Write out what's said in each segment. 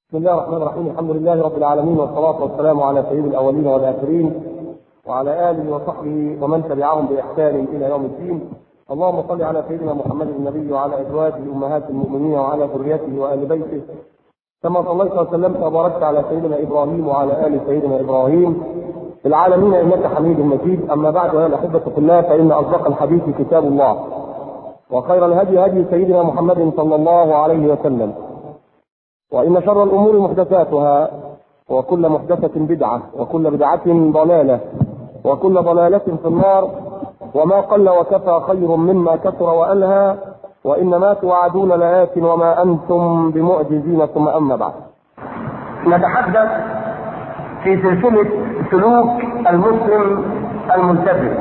بسم الله الرحمن الرحيم الحمد لله رب العالمين والصلاة والسلام على سيد الأولين والآخرين وعلى آله وصحبه ومن تبعهم بإحسان إلى يوم الدين اللهم صل على سيدنا محمد النبي وعلى أزواجه أمهات المؤمنين وعلى ذريته وآل بيته كما صليت وسلمت وباركت على سيدنا إبراهيم وعلى آل سيدنا إبراهيم في العالمين إنك حميد مجيد أما بعد أيها الأحبة في الله فإن أصدق الحديث كتاب الله وخير الهدي هدي سيدنا محمد صلى الله عليه وسلم وإن شر الأمور محدثاتها وكل محدثة بدعة وكل بدعة ضلالة وكل ضلالة في النار وما قل وكفى خير مما كثر وألهى وإن ما توعدون لآت وما أنتم بمعجزين ثم أما بعد نتحدث في سلسلة سلوك المسلم الملتزم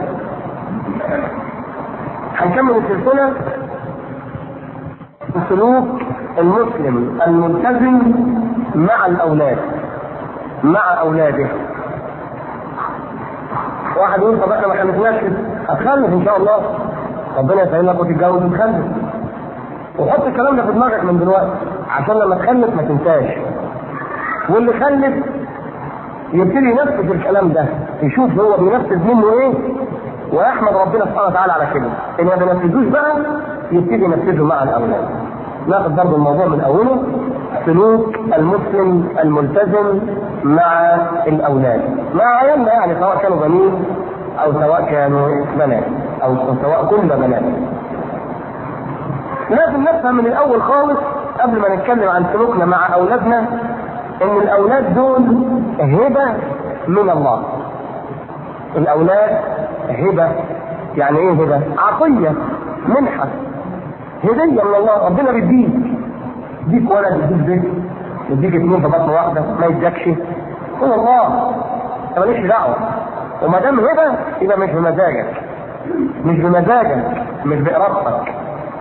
هنكمل السلسلة سلوك المسلم الملتزم مع الأولاد مع أولاده واحد يقول طب احنا ما خلفناش هتخلف ان شاء الله ربنا يسهل لك وتتجوز وتخلف وحط الكلام ده في دماغك من دلوقتي عشان لما تخلف ما تنساش واللي خلف يبتدي ينفذ الكلام ده يشوف هو بينفذ منه ايه ويحمد ربنا سبحانه وتعالى على كده ان ما بينفذوش بقى يبتدي ينفذه مع الاولاد ناخد برضه الموضوع من اوله سلوك المسلم الملتزم مع الاولاد مع عيالنا يعني سواء كانوا بنين او سواء كانوا بنات او سواء كنا بنات لازم نفهم من الاول خالص قبل ما نتكلم عن سلوكنا مع اولادنا ان الاولاد دول هبه من الله الاولاد هبه يعني ايه هبه عطيه منحه هديه من الله ربنا بيديك يديك ولد يديك بيت يديك اثنين في بطن واحده ما يديكش هو الله انت ماليش دعوه وما دام هبه يبقى مش بمزاجك مش بمزاجك مش بارادتك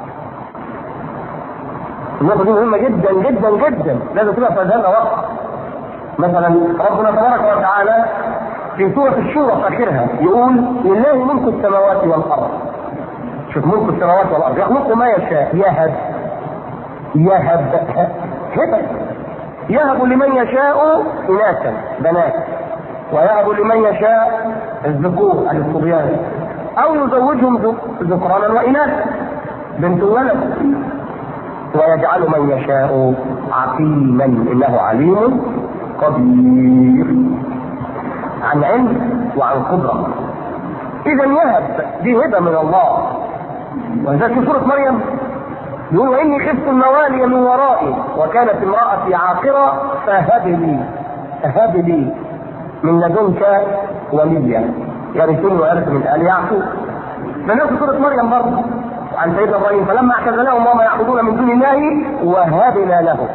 النقطه دي مهمه جدا جدا جدا لازم تبقى في اذهاننا وقت مثلا ربنا تبارك وتعالى في سوره الشورى في اخرها يقول لله ملك السماوات والارض شوف ملك السماوات والارض يخلق ما يشاء يهب يهب هبه يهب لمن يشاء اناثا بنات ويهب لمن يشاء الذكور الصبيان او يزوجهم ذكرانا واناثا بنت ولد ويجعل من يشاء عقيما انه عليم قدير عن علم وعن قدره اذا يهب دي هبه من الله ولذلك في سوره مريم يقول واني خفت الموالي من ورائي وكانت امراتي عاقره فهب لي فهب لي من لدنك وليا يرثني ويرث من ال يعقوب من في سوره مريم برضه عن سيدنا ابراهيم فلما اعتزلهم وما يعبدون من دون الله وهبنا له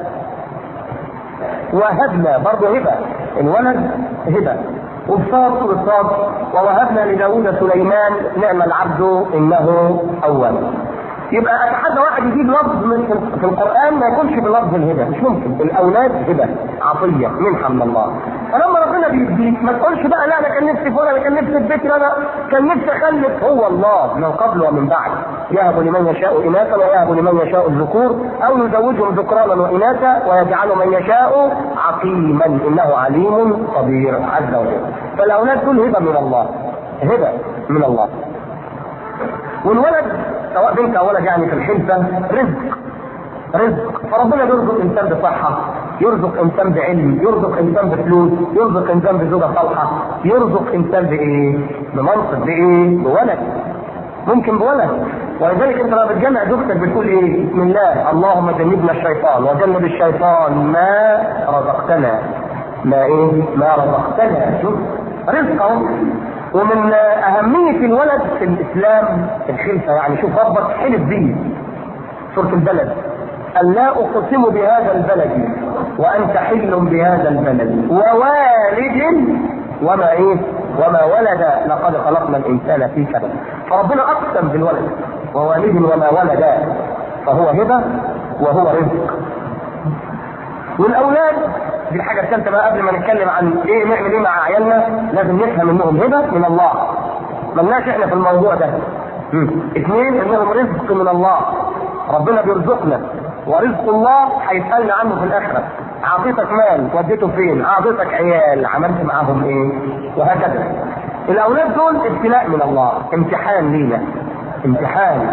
وهبنا برضه هبه الولد هبه وبصاد سوره صاد ووهبنا لداود سليمان نعم العبد انه اواب يبقى اتحدى واحد يجيب لفظ من في القران ما يكونش بلفظ الهبه مش ممكن الاولاد هبه عطيه منحه من الله فلما ربنا بيديك ما تقولش بقى لا انا كان نفسي فلان انا كان نفسي في بيتي لا كان نفسي اخلف هو الله من قبل ومن بعد يهب لمن يشاء اناثا ويهب لمن يشاء الذكور او يزوجهم ذكرانا واناثا ويجعل من يشاء عقيما انه عليم قدير عز وجل فالاولاد دول هبه من الله هبه من الله والولد سواء بنت او ولد يعني في الخلفه رزق رزق فربنا يرزق انسان بصحه يرزق انسان بعلم يرزق انسان بفلوس يرزق انسان بزوجه صالحه يرزق انسان بايه بمنصب بايه بولد ممكن بولد ولذلك انت لما بتجمع زوجتك بتقول ايه بسم الله اللهم جنبنا الشيطان وجنب الشيطان ما رزقتنا ما ايه ما رزقتنا شوف رزق اهو ومن أهمية الولد في الإسلام الخلفة يعني شوف ربك حلف بيه سورة البلد أن لا أقسم بهذا البلد وأنت حل بهذا البلد ووالد وما إيه وما ولد لقد خلقنا الإنسان في كبد فربنا أقسم بالولد ووالد وما ولد فهو هبة وهو رزق والاولاد دي الحاجه الثالثه بقى قبل ما نتكلم عن ايه نعمل ايه مع عيالنا لازم نفهم انهم هبه من الله ملناش احنا في الموضوع ده اثنين انهم رزق من الله ربنا بيرزقنا ورزق الله هيسالنا عنه في الاخره اعطيتك مال وديته فين اعطيتك عيال عملت معاهم ايه وهكذا الاولاد دول ابتلاء من الله امتحان لينا امتحان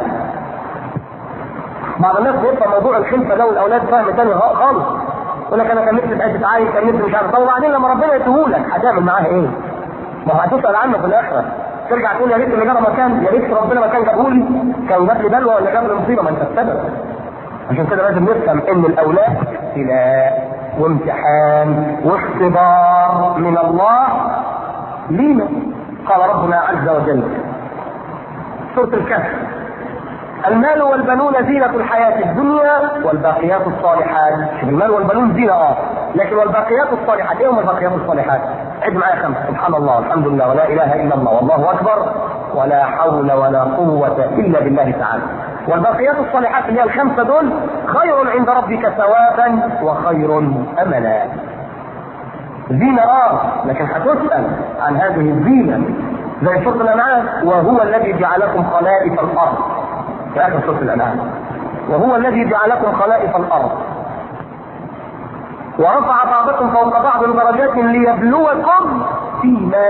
بعض الناس بيبقى موضوع الخلفه ده والاولاد فهم تاني خالص يقول لك انا كان نفسي في عيشه عايز كان نفسي مش عارف طب وبعدين لما ربنا يديهولك هتعمل معاه ايه؟ ما هو هتسال عنه في الاخره ترجع تقول يا ريت اللي جرى مكان يا ريت ربنا ما كان جابهولي كان جاب لي بلوى ولا جاب لي مصيبه ما انت السبب عشان كده لازم نفهم ان الاولاد ابتلاء وامتحان واختبار من الله لينا قال ربنا عز وجل سوره الكهف المال والبنون زينة الحياة الدنيا والباقيات الصالحات شوف المال والبنون زينة اه لكن والباقيات الصالحات ايه هم الباقيات الصالحات؟ عد معايا خمسة سبحان الله الحمد لله ولا اله الا الله والله اكبر ولا حول ولا قوة الا بالله تعالى والباقيات الصالحات اللي هي الخمسة دول خير عند ربك ثوابا وخير املا زينة اه لكن هتسأل عن هذه الزينة زي سورة الأنعام وهو الذي جعلكم خلائف الأرض في آخر سورة الأنعام وهو الذي جعلكم خلائف الأرض ورفع بعضكم فوق بعض درجات ليبلوكم فيما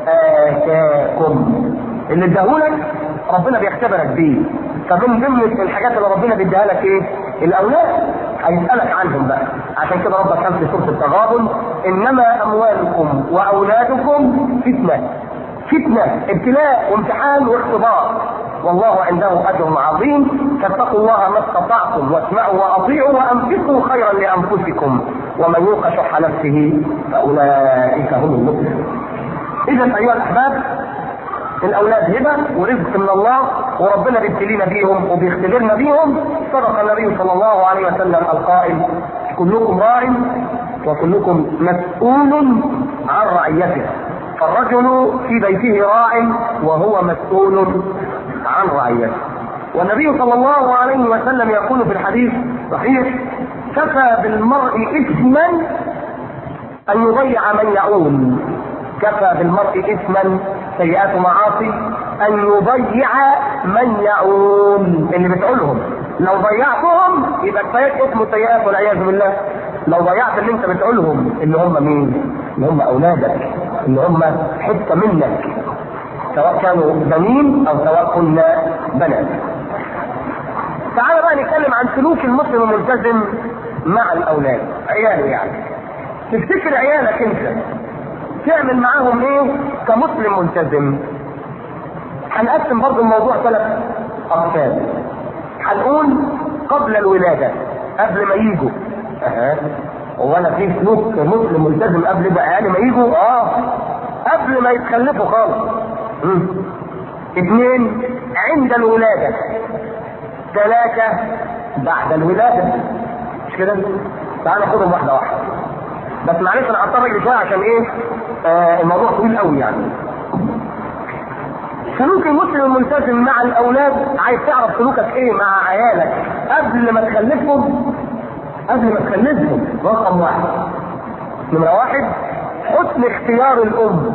آتاكم اللي اداهولك ربنا بيختبرك بيه فمن ضمن الحاجات اللي ربنا بيديها لك ايه؟ الاولاد هيسالك عنهم بقى عشان كده ربك قال في سوره التغابن انما اموالكم واولادكم فتنه فتنه ابتلاء وامتحان واختبار والله عنده اجر عظيم فاتقوا الله ما استطعتم واسمعوا واطيعوا وانفقوا خيرا لانفسكم ومن يوق شح نفسه فاولئك هم المفلحون. اذا ايها الاحباب الاولاد هبه ورزق من الله وربنا بيبتلينا بيهم وبيختبرنا بيهم صدق النبي صلى الله عليه وسلم القائل كلكم راع وكلكم مسؤول عن رعيته فالرجل في بيته راع وهو مسؤول عن رعيته والنبي صلى الله عليه وسلم يقول في الحديث صحيح كفى بالمرء اثما ان يضيع من يعول كفى بالمرء اثما سيئات معاصي ان يضيع من يعول اللي بتقولهم لو ضيعتهم يبقى كفاية اسم سيئات والعياذ بالله لو ضيعت اللي انت بتقولهم اللي هم مين؟ اللي هم اولادك اللي هم حته منك سواء كانوا بنين او سواء كنا بنات تعال بقى نتكلم عن سلوك المسلم الملتزم مع الاولاد عياله يعني تفتكر عيالك انت تعمل معاهم ايه كمسلم ملتزم هنقسم برضه الموضوع ثلاث اقسام هنقول قبل الولاده قبل ما يجوا اها هو انا في سلوك مسلم ملتزم قبل بقى يعني ما يجوا اه قبل ما يتخلفوا خالص مم. اثنين عند الولاده ثلاثه بعد الولاده مش كده تعال ناخدهم واحده واحده بس معلش انا هضطر شويه عشان ايه آه الموضوع طويل قوي يعني سلوك المسلم الملتزم مع الاولاد عايز تعرف سلوكك ايه مع عيالك قبل ما تخلفهم قبل ما تخلفهم رقم واحد نمرة واحد حسن اختيار الام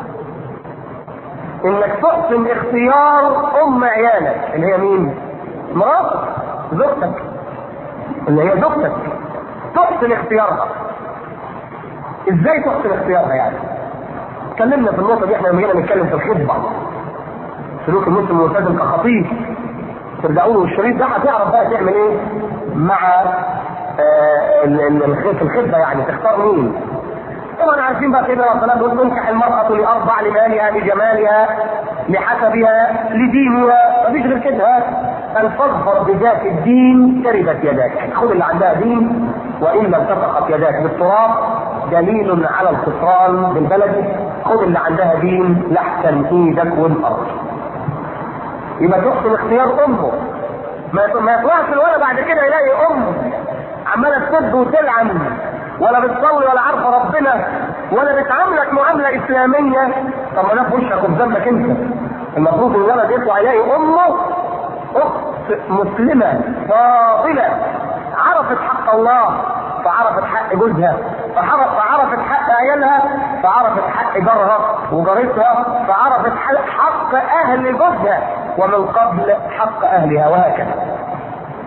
انك تحسن اختيار ام عيالك اللي هي مين مراتك زوجتك اللي هي زوجتك تحسن اختيارها ازاي تحسن اختيارها يعني اتكلمنا في النقطه دي احنا لما جينا نتكلم في الخطبه سلوك المسلم الملتزم كخطيب ترجعوا له الشريط ده هتعرف بقى تعمل ايه مع آه في الخطبه يعني تختار مين طبعا عارفين بقى سيدنا الصلاه بيقول تنكح المراه لاربع لمالها لجمالها لحسبها لدينها مفيش غير كده ان تظفر بذات الدين تربت يداك خذ اللي عندها دين وان لم تسقط يداك بالتراب دليل على الخسران بالبلد خذ اللي عندها دين لاحسن ايدك والارض يبقى تحسن اختيار امه ما ما يطلعش الولد بعد كده يلاقي ام عماله تسد وتلعن ولا بتصلي ولا عارفه ربنا ولا بتعاملك معامله اسلاميه طب ما ده في وشك وفي ذنبك انت المفروض الولد يطلع يلاقي امه اخت مسلمه فاضله عرفت حق الله فعرفت حق جوزها فعرفت حق عيالها فعرفت حق جارها وجارتها فعرفت حق اهل جوزها ومن قبل حق اهلها وهكذا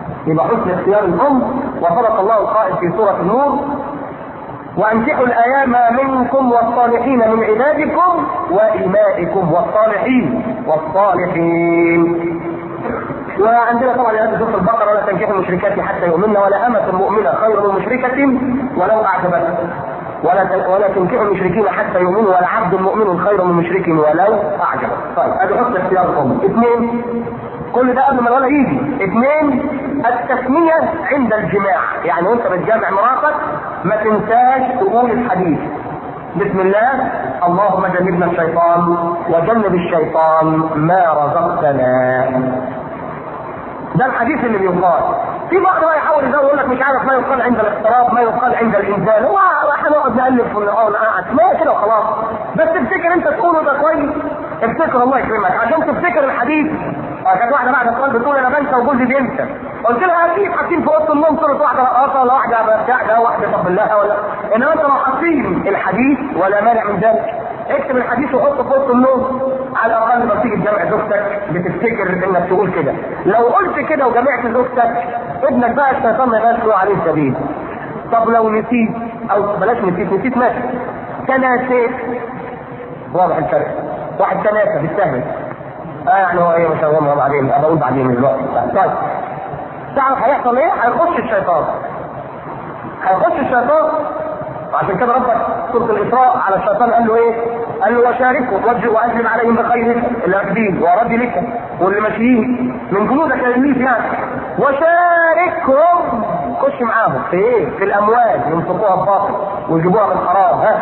يبقى حسن اختيار الام وصدق الله القائل في سوره النور وانكحوا الايام منكم والصالحين من عبادكم وامائكم والصالحين والصالحين وعندنا طبعا آيات سورة البقرة ولا تنكحوا المشركات حتى يؤمنن ولا أمة مؤمنة خير من مشركة ولو أعجبتكم ولا ولا تنكحوا المشركين حتى يؤمنوا ولا عبد مؤمن خير من مشرك ولو أعجبك. طيب ادي حسن اختيار الأم. اثنين كل ده قبل ما الولد يجي. اثنين التسمية عند الجماع، يعني وانت بتجامع مراتك ما تنساش تقول الحديث. بسم الله اللهم جنبنا الشيطان وجنب الشيطان ما رزقتنا ده الحديث اللي بيقال في بعض بقى يحاول يزود يقول لك مش عارف ما يقال عند الاقتراب ما يقال عند الانزال هو هنقعد نالف ونقعد قاعد ما كده وخلاص بس تفتكر انت تقوله ده كويس افتكر الله يكرمك عشان تفتكر الحديث كانت واحده بعد السؤال بتقول انا بنسى وجوزي بينسى قلت لها اكيد حاطين في اوضه النوم صوره واحده رقاصه ولا واحده بتاع واحده طب الله ولا انما انت لو حاطين الحديث ولا مانع من ذلك اكتب الحديث وحطه في اوضه النوم على الاقل لما تيجي تجمع زوجتك بتفتكر انك تقول كده لو قلت كده وجمعت زوجتك ابنك بقى الشيطان ما يبقاش له عليه سبيل طب لو نسيت او بلاش نسيت نسيت ماشي تناسيت واضح الفرق واحد تناسى بالسهل اه يعني هو ايه مش هقولها بعدين ابقى اقول بعدين الوقت طيب تعرف هيحصل ايه؟ هيخش الشيطان هيخش الشيطان وعشان كده ربك سورة الإسراء على الشيطان قال له إيه؟ قال له وشاركه وجه وأجلب عليهم بخيرك اللي راكبين ورجلك واللي ماشيين من جنودك يميت يعني وشاركهم خش معاهم في إيه؟ في الأموال ينفقوها بباطل ويجيبوها من حرام ها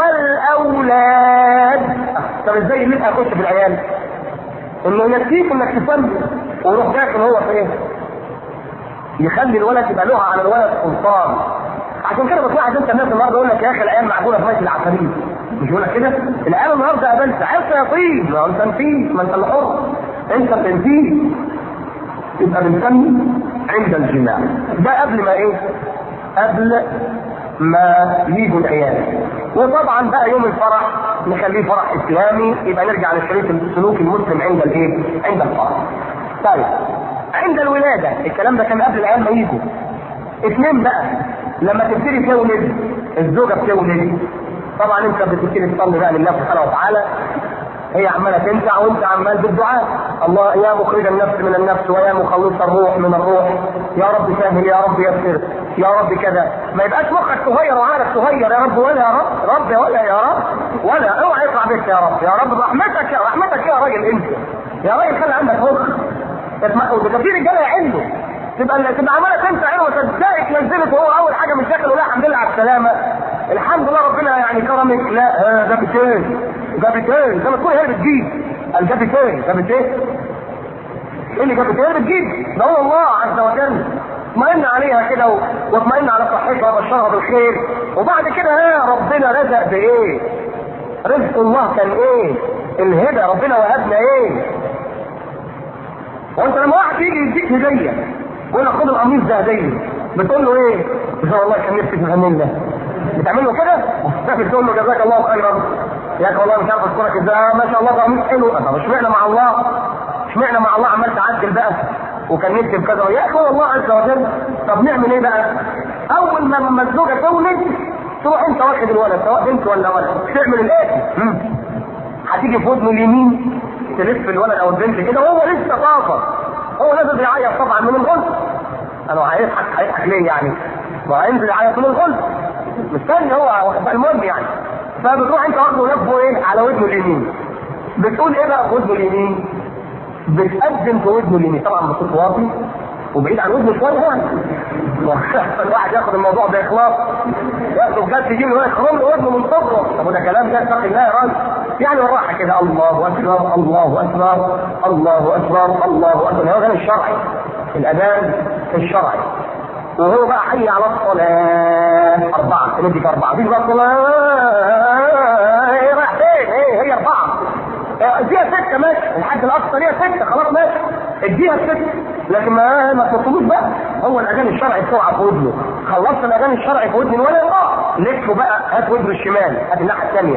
والأولاد طب إزاي اللي أخش في العيال؟ إنه يكفيك إنك تصلي ويروح داخل هو في إيه؟ يخلي الولد يبقى له على الولد سلطان عشان كده بتلاحظ انت الناس النهارده يقول لك يا اخي العيال معقوله في ميت العفاريت مش يقول لك كده العيال النهارده قابلت عيال شياطين ما انت نسيت ما انت اللي حر انت بتنسيه يبقى بنسمي عند الجماع ده قبل ما ايه؟ قبل ما يجوا العيال وطبعا بقى يوم الفرح نخليه فرح اسلامي يبقى نرجع للشريط السلوك المسلم عند الايه؟ عند الفرح. طيب عند الولاده الكلام ده كان قبل العيال ما يجوا. اثنين بقى لما تبتدي تولد الزوجه بتولد طبعا انت بتبتدي تصلي بقى لله سبحانه وتعالى هي عماله تنفع وانت عمال بالدعاء الله يا مخرج النفس من النفس ويا مخلص الروح من الروح يا رب سهل يا رب يسر يا رب كذا ما يبقاش مخك صغير وعارف صغير يا رب ولا يا رب رب ولا يا رب ولا اوعى يطلع بك يا رب يا رب رحمتك يا رحمتك يا راجل انت يا راجل خلي عندك مخ ده في رجاله عنده تبقى تبقى عماله تنسى عينه وتضايق نزلت وهو اول حاجه من داخل ولا الحمد لله على السلامه الحمد لله ربنا يعني كرمك لا آه جابت ايه؟ جابت ايه؟ زي ما تكون هي اللي بتجيب قال جابت ايه؟ جابت ايه؟ ايه اللي جابت ايه اللي بتجيب؟ ده هو الله عز وجل اطمئن عليها كده واطمئن على صحتها وبشرها بالخير وبعد كده ها ربنا رزق بايه؟ رزق الله كان ايه؟ الهدى ربنا وهبنا ايه؟ وانت لما واحد يجي يديك هديه يقول لك خد القميص ده هديه بتقول له ايه؟ ان شاء الله كان نفسي تفهمني ده بتعمل له كده؟ بتقول له جزاك الله خيرا يا اخي والله مش عارف اشكرك ازاي ما شاء الله قميص حلو طب اشمعنى مع الله؟ اشمعنى مع الله عمال تعدل بقى؟ وكان نفسي بكذا يا اخي والله عز وجل طب نعمل ايه بقى؟ اول ما لما الزوجه تولد تروح انت واخد الولد سواء بنت ولا ولد تعمل الاتي هتيجي في ودنه اليمين تلف الولد او البنت كده وهو لسه طافه هو لازم يعيط طبعا من الغلط انا هيضحك هيضحك ليه يعني؟ ما هينزل يعيط من الغلط مستني هو المهم يعني فبتروح انت واخده ولفه ايه على ودنه اليمين بتقول ايه بقى في ودنه اليمين؟ بتقدم في ودنه اليمين طبعا بصوت واطي وبعيد عن ودنه شويه يعني الواحد ياخد الموضوع باخلاص ياخده بجد يجيب له يخرم له ودنه من صدره طب وده كلام ده اتقي الله يا راجل يعني بالراحه كده الله اكبر الله اكبر الله اكبر الله اكبر هذا الشرعي الاذان الشرعي وهو بقى حي على الصلاة أربعة نديك أربعة دي بقى الصلاة إيه رايح فين؟ إيه هي أربعة اديها ستة ماشي الحد الأقصى ليها ستة خلاص ماشي اديها الستة لكن ما ما تطلبوش بقى هو الأذان الشرعي بسرعة في ودنه خلصت الأذان الشرعي في ودن الولد اه لفه بقى هات ودنه الشمال هات الناحية الثانية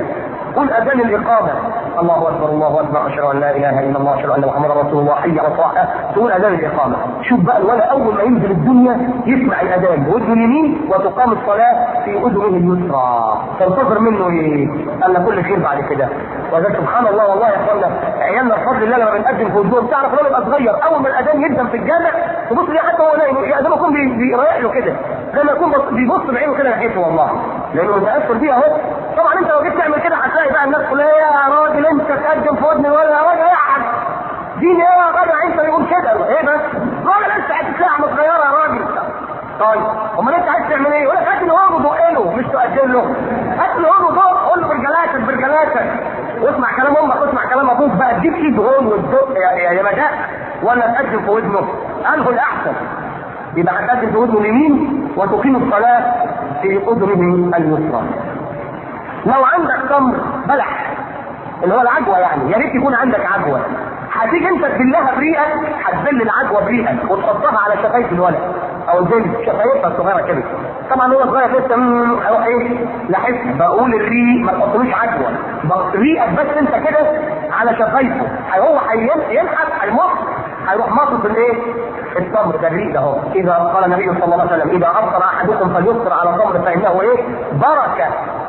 قل اذان الاقامه الله اكبر الله اكبر اشهد ان لا اله الا الله اشهد ان محمدا رسول الله حي على الصلاه تقول اذان الاقامه شوف بقى الولد اول ما ينزل الدنيا يسمع الاذان بودنه اليمين وتقام الصلاه في اذنه اليسرى تنتظر منه ايه؟ قال لك كل خير بعد كده وذلك سبحان الله والله يا اخوانا عيالنا بفضل الله لما بنقدم في ودنهم تعرف لما يبقى صغير اول ما الاذان يبدا في الجامع تبص ليه حتى هو نايم زي ما يكون بيريح له كده زي ما يكون بيبص بعينه كده ناحيته والله لانه متاثر بيها اهو طبعا انت لو جيت تعمل كده هتلاقي بقى الناس كلها يا راجل انت تقدم في ودن ولا يا راجل اقعد دين ايه يا راجل انت بيقول كده ايه بس راجل انت عايز ساعه صغيره يا راجل طيب امال انت عايز تعمل ايه؟ يقول لك هات الهون ودق له مش تقدم له هات الهون ودق قول له برجلاتك برجلاتك واسمع كلام امك واسمع كلام ابوك بقى تجيب ايد هون وتدق يا يا مجاء ولا تقدم في ودنه انه الاحسن يبقى هتقدم في ودنه اليمين وتقيم الصلاه في اذنه اليسرى لو عندك تمر بلح اللي هو العجوه يعني يا ريت يكون عندك عجوه هتيجي انت تبلها بريقك هتبل العجوه بريقك وتحطها على شفايف الولد او البنت شفايفها الصغيره كده طبعا هو صغير لسه هيروح ايه لاحظ بقول الريق ما تحطلوش عجوه ريقك بس انت كده على شفايفه هو هينحت هيمص هيروح مصر الايه؟ التمر ده الريق ده اهو اذا قال النبي صلى الله عليه وسلم اذا افطر احدكم فليفطر على تمر فانه ايه؟ بركه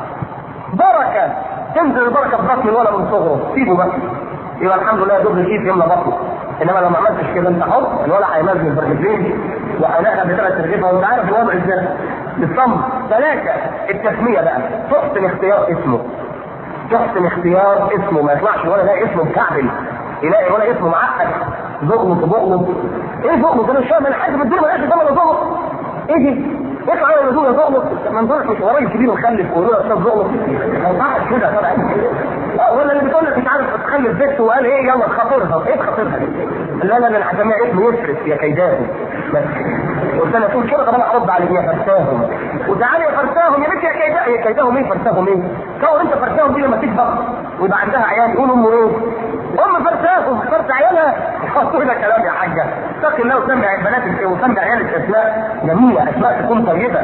بركه تنزل البركه في بطن الولد من صغره سيبه بس يبقى الحمد لله يدوب الكيس يملى بطنه انما لو ما عملتش كده انت حر الولد هينزل البرجلين وهيلاقيها بثلاث رغيفه وانت عارف الوضع ازاي الصمت ثلاثه التسميه بقى تحسن اختيار اسمه تحسن اختيار اسمه ما يطلعش الولد ده اسمه مكعبل يلاقي الولد اسمه معقد زغلط بغلط ايه زغلط انا مش فاهم انا حاسس الدنيا مالهاش ثمن زغلط ايه دي؟ اطلع على الوضوء يا زغلط ما نظرش مش راجل كبير ومخلف ويقول يا استاذ زغلط ما ينفعش كده طبعا ولا اللي بتقول لك مش عارف تخلف بنت وقال ايه يلا خاطرها ايه خاطرها لا لا انا هسميها اسم يسرف يا كيداه بس قلت انا تقول كده طب انا ارد عليك يا فرساهم وتعالى يا فرساهم يا بنت يا كيداه يا كيداهم ايه فرساهم ايه؟ تصور انت فرساهم دي لما تكبر ويبقى عندها عيال يقول امه ايه؟ ام فرساهم فرس عيالها يحطوا لك كلام يا حاجه اتق الله وسمع بنات وسمع عيالك اسماء جميله اسماء تكون طيبه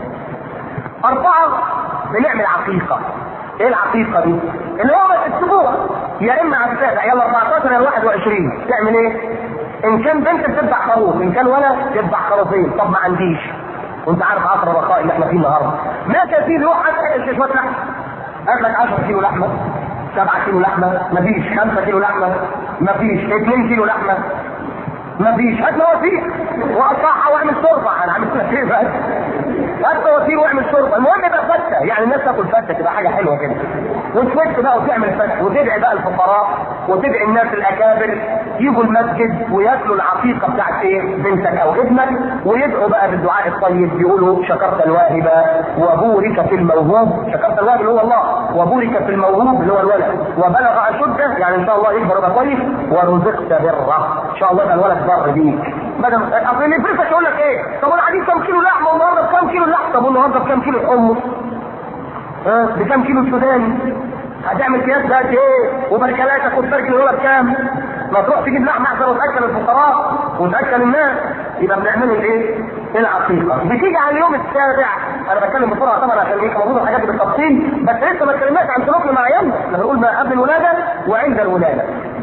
اربعه بنعمل عقيقه ايه العقيقه دي؟ اللي هو الاسبوع يا اما على السابع يلا 14 يا 21 تعمل ايه؟ ان كان بنت بتذبح خروف ان كان ولد تذبح خروفين طب ما عنديش وانت عارف عصر الرخاء اللي احنا فيه النهارده ما كان فيه روح هات شويه لحمه هات لك 10 كيلو لحمه 7 كيلو لحمه مفيش 5 كيلو لحمه مفيش 2 كيلو لحمه مفيش هات مواسير وقطعها واعمل شوربه انا عامل لك ايه بس هات مواسير واعمل شوربه المهم يبقى فته يعني الناس تاكل فته تبقى حاجه حلوه كده وتفت بقى وتعمل فته وتدعي بقى الفقراء وتدعي الناس الاكابر يجوا المسجد وياكلوا العقيقه بتاعت ايه بنتك او ابنك ويدعوا بقى بالدعاء الطيب يقولوا شكرت الواهب وبورك في الموهوب شكرت الواهب اللي هو الله وبورك في الموهوب اللي هو الولد وبلغ اشده يعني ان شاء الله يكبر يبقى كويس ورزقت بره ان شاء الله يبقى الولد بر بيك بدل اصل اللي يفرسك يقول لك ايه طب انا عايزين كام كيلو لحمه والنهارده بكام كيلو لحمه طب والنهارده بكام كيلو حمص ها بكام كيلو سوداني هتعمل قياس بقى ايه وبركلاتك وتبركل الولد بكام ما تروح تجيب لحمه عشان وتاكل الفقراء وتاكل الناس يبقى بنعمله الايه؟ العقيقه بتيجي على اليوم السابع انا بتكلم بسرعه طبعا عشان ايه موجود الحاجات دي بالتفصيل بس لسه ما اتكلمناش عن سلوك معين احنا بنقول ما قبل الولاده وعند الولاده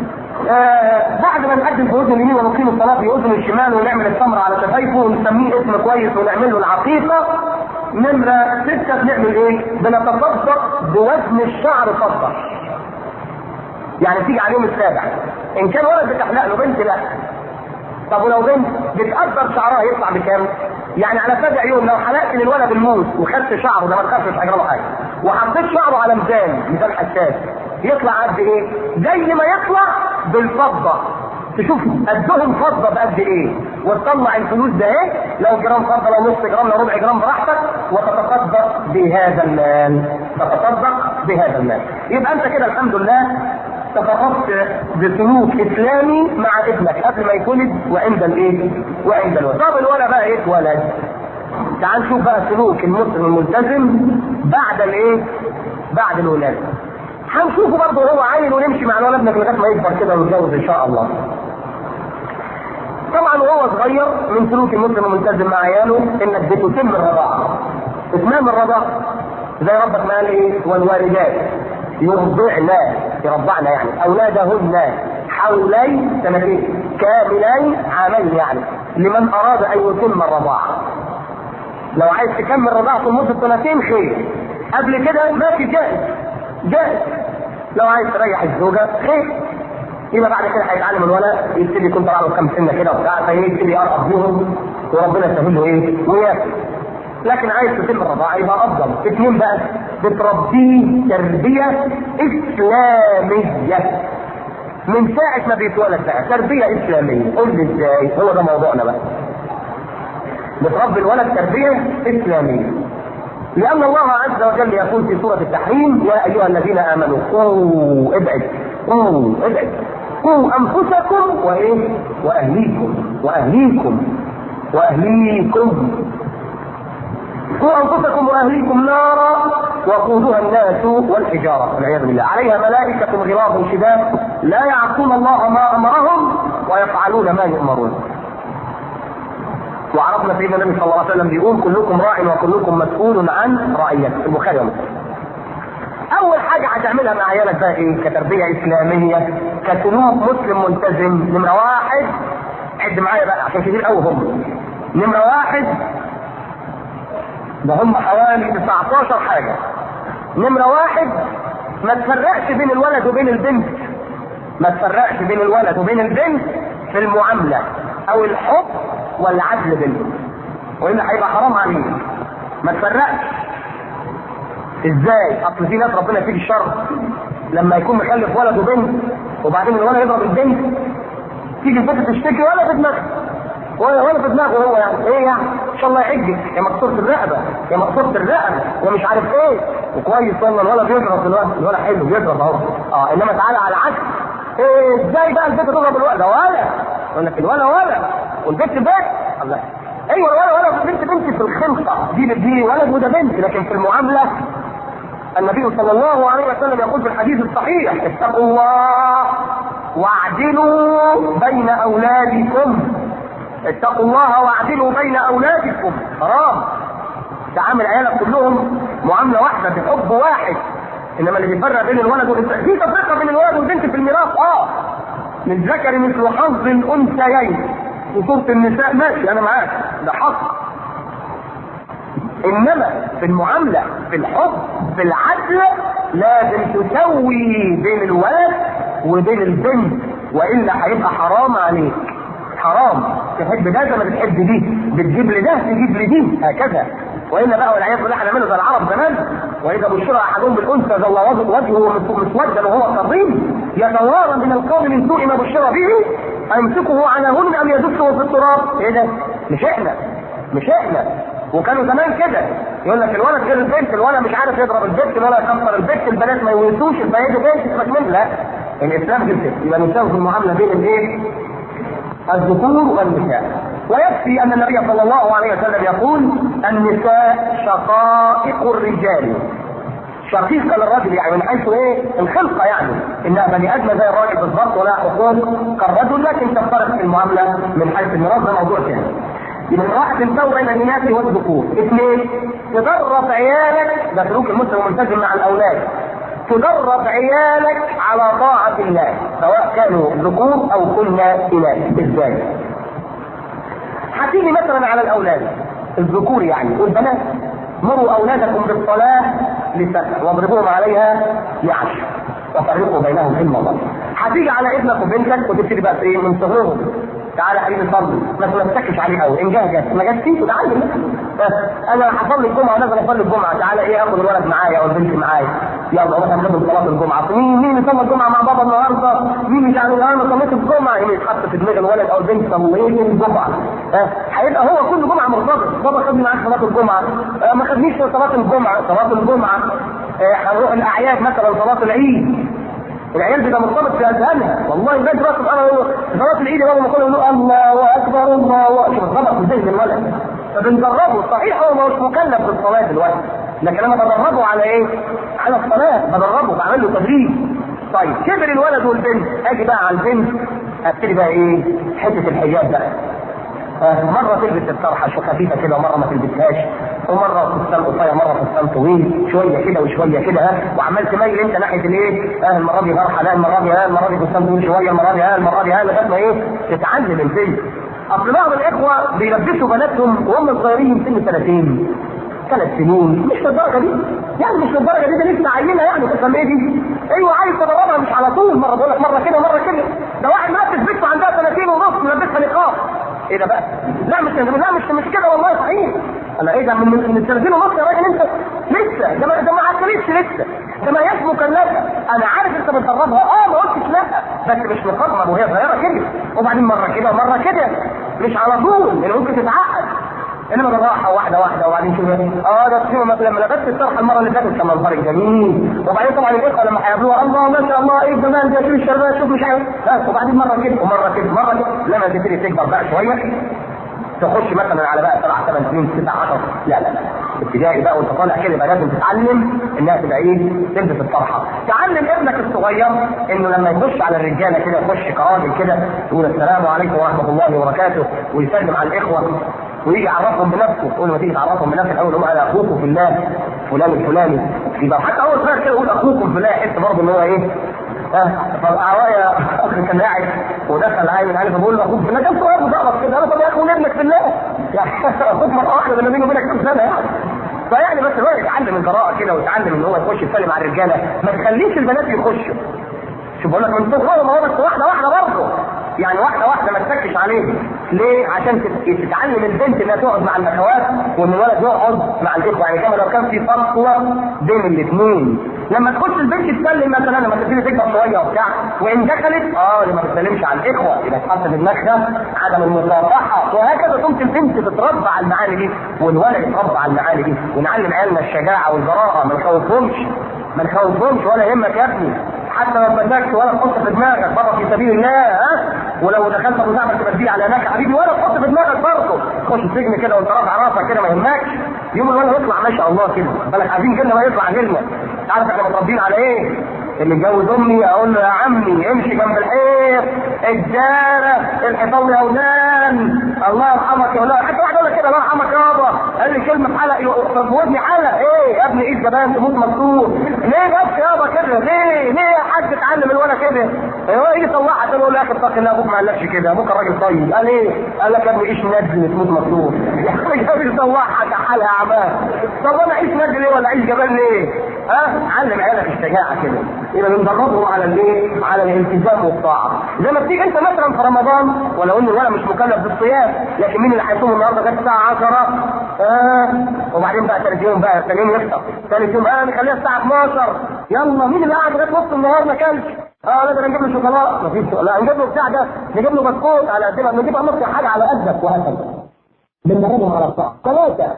آه بعد ما نقدم في اذن اليمين ونقيم الصلاه في اذن الشمال ونعمل التمر على شفايفه ونسميه اسم كويس ونعمل له العقيقه نمرة ستة بنعمل ايه؟ بنتصدق بوزن الشعر فضة. يعني تيجي على اليوم السابع. ان كان ولد بتحلق له بنت لا. طب ولو بنت بتقدر شعرها يطلع بكام؟ يعني على سابع يوم لو حلقت للولد الموس وخدت شعره ده ما تخافش مش هيجرى له حاجه. وحطيت شعره على ميزان ميزان حساس يطلع قد ايه؟ زي ما يطلع بالفضه تشوف قدهم فضه بقد ايه وتطلع الفلوس ده ايه لو جرام فضه لو نص جرام لو ربع جرام براحتك وتتصدق بهذا المال تتصدق بهذا المال يبقى انت كده الحمد لله تصرفت بسلوك اسلامي مع ابنك قبل ما يتولد وعند الايه وعند الولد طب الولد بقى ايه اتولد تعال نشوف بقى سلوك المسلم الملتزم بعد الايه بعد الولاده هنشوفه برضه هو عيل ونمشي مع الولد ابنك لغايه ما يكبر كده ويتجوز ان شاء الله. طبعا وهو صغير من سلوك المسلم الملتزم مع عياله انك بتتم الرضاعه. اتمام الرضاعه زي ربك ما قال ايه؟ والوالدات يرضعن يرضعن يعني اولادهن حولين سنتين كاملين عامين يعني لمن اراد ان يتم الرضاعه لو عايز تكمل رضاعته لمده سنتين خير قبل كده ما في جائز جائز لو عايز تريح الزوجه خير يبقى بعد كده هيتعلم الولد يبتدي يكون طلع له كام سنه كده وبتاع فيبتدي يقرب بيهم وربنا يسهل له ايه وياكل لكن عايز تتم الرضاعه يبقى افضل اثنين بقى بتربيه تربيه اسلاميه من ساعة ما بيتولد بقى تربية إسلامية، قول لي إزاي؟ هو ده موضوعنا بقى. بتربي الولد تربية إسلامية. لأن الله عز وجل يقول في سورة التحريم: يا أيها الذين آمنوا قوا ابعد قوا ابعد قوا أنفسكم وإيه؟ وأهليكم وأهليكم وأهليكم قوا أنفسكم وأهليكم نارا وقودها الناس والحجارة والعياذ بالله عليها ملائكة غلاظ شداد لا يعصون الله ما أمرهم ويفعلون ما يؤمرون وعرفنا سيدنا النبي صلى الله عليه وسلم بيقول كلكم راع وكلكم مسؤول عن رعيته البخاري ومسلم اول حاجه هتعملها مع عيالك بقى ايه كتربيه اسلاميه كسلوك مسلم ملتزم نمره واحد عد معايا بقى عشان كتير قوي هم نمره واحد ده هم حوالي 19 حاجه نمره واحد ما تفرقش بين الولد وبين البنت ما تفرقش بين الولد وبين البنت في المعامله او الحب والعدل بينهم والا هيبقى حرام عليك ما تفرقش ازاي اصل في ناس ربنا يفيد الشر لما يكون مخلف ولد وبنت وبعدين الولد يضرب البنت تيجي البنت تشتكي ولا في دماغها ولا ولا في دماغه هو يعني ايه يعني ان شاء الله يعجك يا مقصوره الرقبه يا مقصوره الرقبه يا مش عارف ايه وكويس والله الولد بيضرب الولد الولد حلو بيضرب اهو اه انما تعالى على العكس ايه ازاي بقى البنت تضرب الولد ده ولا يقول لك الولد ولا والبنت بنت الله ايوه الولد ولد بنت بنت في الخلقه دي دي ولد وده بنت لكن في المعامله النبي صلى الله عليه وسلم يقول في الحديث الصحيح اتقوا الله واعدلوا بين اولادكم اتقوا الله واعدلوا بين اولادكم حرام تعامل عيالك كلهم معامله واحده بحب واحد انما اللي بيفرق بين الولد والبنت في تفرقه بين الولد والبنت في الميراث اه للذكر مثل حظ الانثيين في سوره النساء ماشي انا معاك ده حق انما في المعامله في الحب في العدل لازم تسوي بين الولد وبين البنت والا هيبقى حرام عليك حرام تحب ده زي ما بتحب دي بتجيب لده تجيب لدي هكذا والا بقى والعياذ بالله هنعمله زي العرب زمان واذا بشر احدهم بالانثى ظل وجهه مسودا وهو كظيم يتوارى من القوم من سوء ما بشر به امسكه على هن ام يدسه في التراب ايه ده؟ مش احنا مش احنا وكانوا زمان كده يقول لك الولد غير البنت الولد مش عارف يضرب البنت الولد يكسر البنت البنات ما يورثوش البنات بنت تسمك منه لا الاسلام كده يبقى نساوي في المعامله بين الايه؟ الذكور والنساء ويكفي ان النبي صلى الله عليه وسلم يقول النساء شقائق الرجال شقيقة للرجل يعني من حيث ايه؟ الخلقة يعني انها بني ادم زي الراجل بالضبط ولا حقوق كالرجل لكن تفترق في المعاملة من حيث الميراث ده موضوع ثاني. يبقى واحد تساوي بين الاناث والذكور. اثنين تدرب عيالك ده سلوك المسلم الملتزم مع الاولاد. تدرب عيالك على طاعة الله سواء كانوا ذكور او كنا اناث ازاي؟ هتيجي مثلا على الاولاد الذكور يعني والبنات مروا اولادكم بالصلاه لسبع واضربوهم عليها لعشر وفرقوا بينهم علم الله هتيجي على ابنك وبنتك وتبتدي بقى ايه من صغرهم تعالى يا حبيبي صلي ما تمسكش عليه قوي ان جه جه ما جاتش وتعلم بس انا هصلي الجمعه ولازم اصلي الجمعه تعالى ايه اخد الولد معايا او البنت معايا يلا مثلا ناخد صلاه الجمعه مين مين يصلي الجمعه مع بابا النهارده مين مش عارف انا صليت الجمعه يعني يتحط في دماغ الولد او البنت صليت الجمعه هيبقى هو كل جمعه مرتبط بابا خدني معاك صلاه الجمعه آه ما خدنيش صلاه الجمعه صلاه الجمعه هنروح آه الاعياد مثلا صلاه العيد العيال بيبقى مرتبط في اذهانها والله لغايه دلوقتي سبحان الله صلاه العيد بابا ما كنا نقول الله اكبر الله اكبر مرتبط في ذهن الولد فبندربه صحيح هو مش مكلف بالصلاه دلوقتي لكن انا بدربه على ايه؟ على الصلاه بدربه بعمل له تدريب طيب كبر الولد والبنت اجي بقى على البنت ابتدي بقى ايه؟ حته الحجاب بقى آه، مره تلبس الطرحه شو خفيفه كده ومره ما تلبسهاش ومره فستان قصير مره فستان طويل شويه كده وشويه كده ها وعمال تميل انت ناحيه الايه؟ اه المره دي طرحه لا المره دي ها المره دي فستان طويل شويه المره دي ها المره دي ها لغايه ما ايه تتعلم البنت اصل بعض الاخوه بيلبسوا بناتهم وهم صغيرين سن سنتين ثلاث سنين مش للدرجه دي يعني مش للدرجه دي ده لسه عينه يعني تفهم ايه دي ايوه عايز تدربها مش على طول مره بقول لك مره كده مره كده ده واحد ملبس بنته عندها سنتين ونص ملبسها نقاب ايه ده بقى؟ لا مش لا مش مش كده والله صحيح انا ايه ده من من من سنتين ونص يا راجل انت لسه ده ما ده ما عدتليش لسه ده ما هياش مكلفه انا عارف انت بتدربها اه ما قلتش لا بس مش مقرب وهي صغيره كده وبعدين مره كده ومره كده مش على طول لان ممكن تتعقد انما بالراحه واحده واحده وبعدين شوف اه ده تشوف مثلا لما لبست الطرحه المره اللي فاتت كان منظرك جميل وبعدين طبعا الاخوه لما هيقابلوها الله ما شاء الله ايه الجمال ده شوف الشربات شوف مش عارف بس وبعدين مره كده ومره كده مره كده لما تبتدي تكبر بقى شويه تخش مثلا على بقى سبع ثمان سنين تسع عشر لا لا لا ابتدائي بقى وانت طالع كده يبقى لازم تتعلم انها تبقى ايه تلبس الطرحه تعلم ابنك الصغير انه لما يخش على الرجاله كده يخش كراجل كده يقول السلام عليكم ورحمه الله وبركاته ويسلم على الاخوه ويجي يعرفهم بنفسه يقول له ما تيجي تعرفهم بنفسك الاول هو انا اخوكم في الله فلان الفلاني يبقى حتى اول صغير كده يقول اخوكم في الله يحس برضه ان هو ايه فالأعوايا أخي كان قاعد ودخل عايز من عارف بقول له أخوك في الله كان صغير مضغط كده أنا طب يا أخو ابنك في الله يعني أخوك مرة واحدة لما بيني وبينك كام سنة يعني فيعني بس الولد يتعلم القراءة كده ويتعلم إن هو يخش يسلم على الرجالة ما تخليش البنات يخشوا شوف بقول لك من صغره ما هو بس واحدة واحدة برضه يعني واحدة واحدة ما تفكش عليه ليه؟ عشان تتعلم البنت انها تقعد مع الاخوات وان الولد يقعد مع الاخوه يعني كما لو كان في فصلة بين الاثنين لما تخش البنت تسلم مثلا لما تبتدي تكبر شويه وبتاع وان دخلت اه ما تسلمش على الاخوه يبقى تحط في دماغها عدم المصافحه وهكذا تقوم البنت تتربى على المعاني دي والولد يتربى على المعاني دي ونعلم عيالنا الشجاعه والجراءه ما نخوفهمش ما نخوفهمش ولا يهمك يا ابني حتى لو بدكت ولا تحط في دماغك بره في سبيل الله ها ولو دخلت ابو زعبل تبديه على هناك حبيبي ولا تحط في دماغك برضه تخش السجن كده وانت رافع راسك كده ما يهمكش يوم الولد يطلع ما شاء الله كده بالك عايزين كده ما يطلع غيرنا عارف احنا متربيين على ايه؟ اللي اتجوز امي اقول له يا عمي امشي جنب الحيط الجاره الحيطان يا اولان الله يرحمك يا اولان حتى واحد يقول لك كده الله يرحمك يابا قال لي كلمه في حلق في ودني حلق ايه يا ابني ايد جبان تموت مكسور ليه بس يابا كده ليه ليه يا حاج تعلم الولد كده هو يجي يصلحها تقول له يا اخي اتق الله ابوك ما قالكش كده ابوك الراجل طيب قال ايه؟ قال لك يا ابني عيش ندل تموت مكسور يا اخي جاب يصلحها كحالها عماه طب انا عيش ندل ليه ولا عيش جبان ليه؟ ها علم عيالك الشجاعه كده يبقى بندربهم على الايه؟ على الالتزام والطاعه زي ما بتيجي انت مثلا في رمضان ولو ان الولد مش مكلف بالصيام لكن مين اللي هيصوم النهارده كانت الساعه 10 آه وبعدين بقى ثالث يوم بقى ثاني يوم يفطر ثالث يوم اه نخليها الساعه 12 يلا مين اللي قاعد لغايه نص النهار ما كلش اه لا ده نجيب له شوكولاته مفيش لا نجيب له بتاع ده نجيب له بسكوت على قدنا نجيب نص حاجه على قدك وهكذا بندربهم على الطاعه ثلاثه